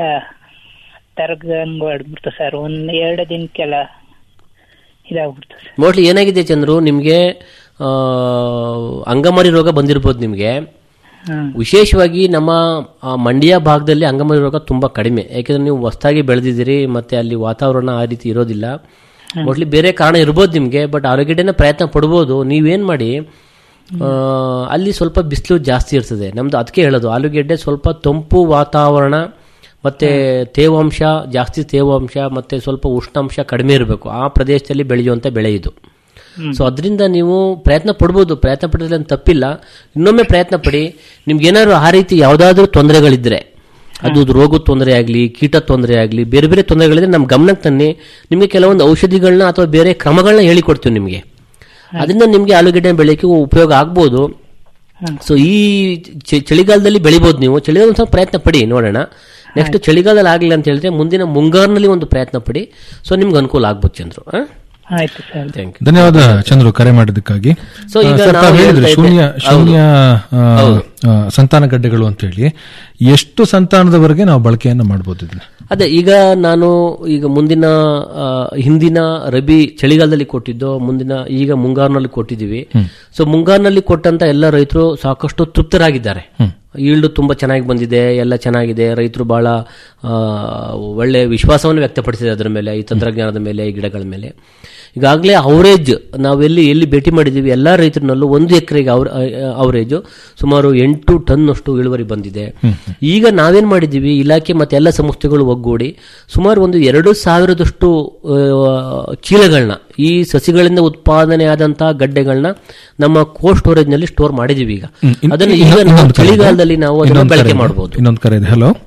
[SPEAKER 20] ತರಗಂಗ್ ಹೊಡ್ಬಿಡ್ತು ಸರ್ ಒಂದ್ ಎರಡು ದಿನಕ್ಕೆಲ್ಲ ಇದಾಗ್ಬಿಡ್ತು ಸರ್
[SPEAKER 18] ಮೋಸ್ಟ್ಲಿ ಏನಾಗಿದೆ ಚಂದ್ರು ನಿಮ್ಗೆ ಆ, ಅಂಗಮಾರಿ ರೋಗ ಬಂದಿರ್ಬೋದು ನಿಮ್ಗೆ
[SPEAKER 20] ಹ್ಮ್
[SPEAKER 18] ವಿಶೇಷವಾಗಿ ನಮ್ಮ ಆ, ಮಂಡ್ಯ ಭಾಗದಲ್ಲಿ ಅಂಗಮಾರಿ ರೋಗ ತುಂಬಾ ಕಡಿಮೆ ಯಾಕೆಂದ್ರೆ ನೀವು ಹೊಸದಾಗಿ ಬೆಳೆದಿದ್ದೀರಿ ಮತ್ತೆ ಅಲ್ಲಿ ವಾತಾವರಣ ಆ ರೀತಿ ಇರೋದಿಲ್ಲ ಮೋಸ್ಟ್ಲಿ ಬೇರೆ ಕಾರಣ ಇರ್ಬೋದು ನಿಮ್ಗೆ ಬಟ್ ಆರೋಗ್ಯನ ಪ್ರಯತ್ನ ಪಡ್ಬೋದು ನೀವೇನ್ ಮಾಡಿ ಆ, ಅಲ್ಲಿ ಸ್ವಲ್ಪ ಬಿಸಿಲು ಜಾಸ್ತಿ ಇರ್ತದೆ ನಮ್ದು ಅದಕ್ಕೆ ಹೇಳೋದು ಆಲೂಗೆಡ್ಡೆ ಸ್ವಲ್ಪ ತಂಪು ವಾತಾವರಣ ಮತ್ತೆ ತೇವಾಂಶ ಜಾಸ್ತಿ ತೇವಾಂಶ ಮತ್ತೆ ಸ್ವಲ್ಪ ಉಷ್ಣಾಂಶ ಕಡಿಮೆ ಇರಬೇಕು ಆ ಪ್ರದೇಶದಲ್ಲಿ ಬೆಳೆಯುವಂತ ಬೆಳೆ ಇದು ಸೊ ಅದರಿಂದ ನೀವು ಪ್ರಯತ್ನ ಪಡ್ಬೋದು ಪ್ರಯತ್ನ ಪಡಿದ್ರೆ ತಪ್ಪಿಲ್ಲ ಇನ್ನೊಮ್ಮೆ ಪ್ರಯತ್ನ ಪಡಿ ನಿಮ್ಗೆ ಏನಾದ್ರು ಆ ರೀತಿ ಯಾವುದಾದ್ರೂ ತೊಂದರೆಗಳಿದ್ರೆ ಅದು ರೋಗದ ತೊಂದರೆ ಆಗಲಿ ಕೀಟ ತೊಂದರೆ ಆಗಲಿ ಬೇರೆ ಬೇರೆ ತೊಂದರೆಗಳಿದ್ರೆ ನಮ್ಮ ಗಮನಕ್ಕೆ ತನ್ನಿ ನಿಮಗೆ ಕೆಲವೊಂದು ಔಷಧಿಗಳನ್ನ ಅಥವಾ ಬೇರೆ ಕ್ರಮಗಳನ್ನ ಹೇಳಿಕೊಡ್ತೀವಿ ನಿಮಗೆ ಅದರಿಂದ ನಿಮಗೆ ಆಲೂಗೆಡ್ಡೆ ಬೆಳೆಯಕ್ಕೆ ಉಪಯೋಗ ಆಗ್ಬೋದು ಸೊ ಈ ಚ- ಚಳಿಗಾಲದಲ್ಲಿ ಬೆಳಿಬೋದು ನೀವು ಚಳಿಗಾಲ ಸ್ವಲ್ಪ ಪ್ರಯತ್ನ ಪಡಿ ನೋಡೋಣ ನೆಕ್ಸ್ಟ್ ಚಳಿಗಾಲದಲ್ಲಿ ಆಗಲಿಲ್ಲ ಅಂತ ಹೇಳಿದ್ರೆ ಮುಂದಿನ ಮುಂಗಾರಿನಲ್ಲಿ ಒಂದು ಪ್ರಯತ್ನ ಪಡಿ ಸೊ ನಿಮ್ಗೆ ಅನುಕೂಲ ಆಗ್ಬೋದು ಚಂದ್ರು ಆ?
[SPEAKER 20] ಆಯ್ತು ಸರ್
[SPEAKER 18] ಥ್ಯಾಂಕ್ ಯು
[SPEAKER 17] ಧನ್ಯವಾದ ಚಂದ್ರು ಕರೆ ಮಾಡಿದ್ದಕ್ಕಾಗಿ
[SPEAKER 18] So,
[SPEAKER 17] ಆ,
[SPEAKER 18] ಈಗ
[SPEAKER 17] ಸರ್,
[SPEAKER 18] ನಾವು
[SPEAKER 17] ತಾವು ಹೇಳಿದ್ರಿ
[SPEAKER 18] ಹೇಳ್ತಾ ಇದ್ದೆ-
[SPEAKER 17] ಶೂನ್ಯ
[SPEAKER 18] ಹೌದು.
[SPEAKER 17] ಶೂನ್ಯ ಆ,
[SPEAKER 18] ಹೌದು.
[SPEAKER 17] ಆ, ಸಂತಾನ ಗಡ್ಡೆಗಳು ಅಂತ ಹೇಳಿ ಎಷ್ಟು ಸಂತಾನದವರೆಗೆ ನಾವು ಬಳಕೆಯನ್ನ ಮಾಡಬಹುದು ಇದನ್ನ
[SPEAKER 18] ಅದೇ ಈಗ ನಾನು ಈಗ ಮುಂದಿನ ಆ, ಹಿಂದಿನ ರಬಿ ಚಳಿಗಾಲದಲ್ಲಿ ಕೊಟ್ಟಿದ್ದು ಮುಂದಿನ ಈಗ ಮುಂಗಾರಿನಲ್ಲಿ ಕೊಟ್ಟಿದ್ದೀವಿ ಸೊ ಮುಂಗಾರಿನಲ್ಲಿ ಕೊಟ್ಟಂತ ಎಲ್ಲ ರೈತರು ಸಾಕಷ್ಟು ತೃಪ್ತರಾಗಿದ್ದಾರೆ ಈಲ್ಡ್ ತುಂಬಾ ಚೆನ್ನಾಗಿ ಬಂದಿದೆ ಎಲ್ಲ ಚೆನ್ನಾಗಿದೆ ರೈತರು ಬಹಳ ಆ, ಒಳ್ಳೆ ವಿಶ್ವಾಸವನ್ನು ವ್ಯಕ್ತಪಡಿಸಿದೆ ಅದರ ಮೇಲೆ ಈ ತಂತ್ರಜ್ಞಾನದ ಮೇಲೆ ಈ ಗಿಡಗಳ ಮೇಲೆ ಈಗಾಗಲೇ ಅವರೇಜ್ ನಾವೆಲ್ಲಿ ಎಲ್ಲಿ ಭೇಟಿ ಮಾಡಿದ್ದೀವಿ ಎಲ್ಲ ರೈತರಲ್ಲೂ ಒಂದು ಎಕರೆಗೆ ಅವ್ರ ಅವರೇಜ್ ಸುಮಾರು ಎಂಟು ಟನ್ ಅಷ್ಟು ಇಳುವರಿ ಬಂದಿದೆ ಈಗ ನಾವೇನ್ ಮಾಡಿದ್ದೀವಿ ಇಲಾಖೆ ಮತ್ತೆ ಎಲ್ಲ ಸಂಸ್ಥೆಗಳು ಒಗ್ಗೂಡಿ ಸುಮಾರು ಒಂದು ಎರಡು ಸಾವಿರದಷ್ಟು ಆ, ಚೀಲಗಳನ್ನ ಈ ಸಸಿಗಳಿಂದ ಉತ್ಪಾದನೆ ಆದಂತಹ ಗಡ್ಡೆಗಳನ್ನ ನಮ್ಮ ಕೋಲ್ಡ್ ಸ್ಟೋರೇಜ್ ನಲ್ಲಿ ಸ್ಟೋರ್ ಮಾಡಿದೀವಿ ಈಗ
[SPEAKER 17] ಹ್ಮ್. ಇನ್-
[SPEAKER 18] ಅದನ್ನು
[SPEAKER 17] ಇನ್ನೊಂದು-
[SPEAKER 18] ಈಗ ನಾವು
[SPEAKER 17] ಇನ್ನೊಂದು ಕರೆ ಇದೆ.
[SPEAKER 18] ಚಳಿಗಾಲದಲ್ಲಿ ನಾವು ಅದನ್ನು
[SPEAKER 17] ಇನ್ನೊಂದು ಕರೆ
[SPEAKER 18] ಬಳಕೆ
[SPEAKER 17] ಇದೆ.
[SPEAKER 18] ಮಾಡಬಹುದು
[SPEAKER 17] ಇನ್ನೊಂದು ಕರೆ ಇದೆ ಹಲೋ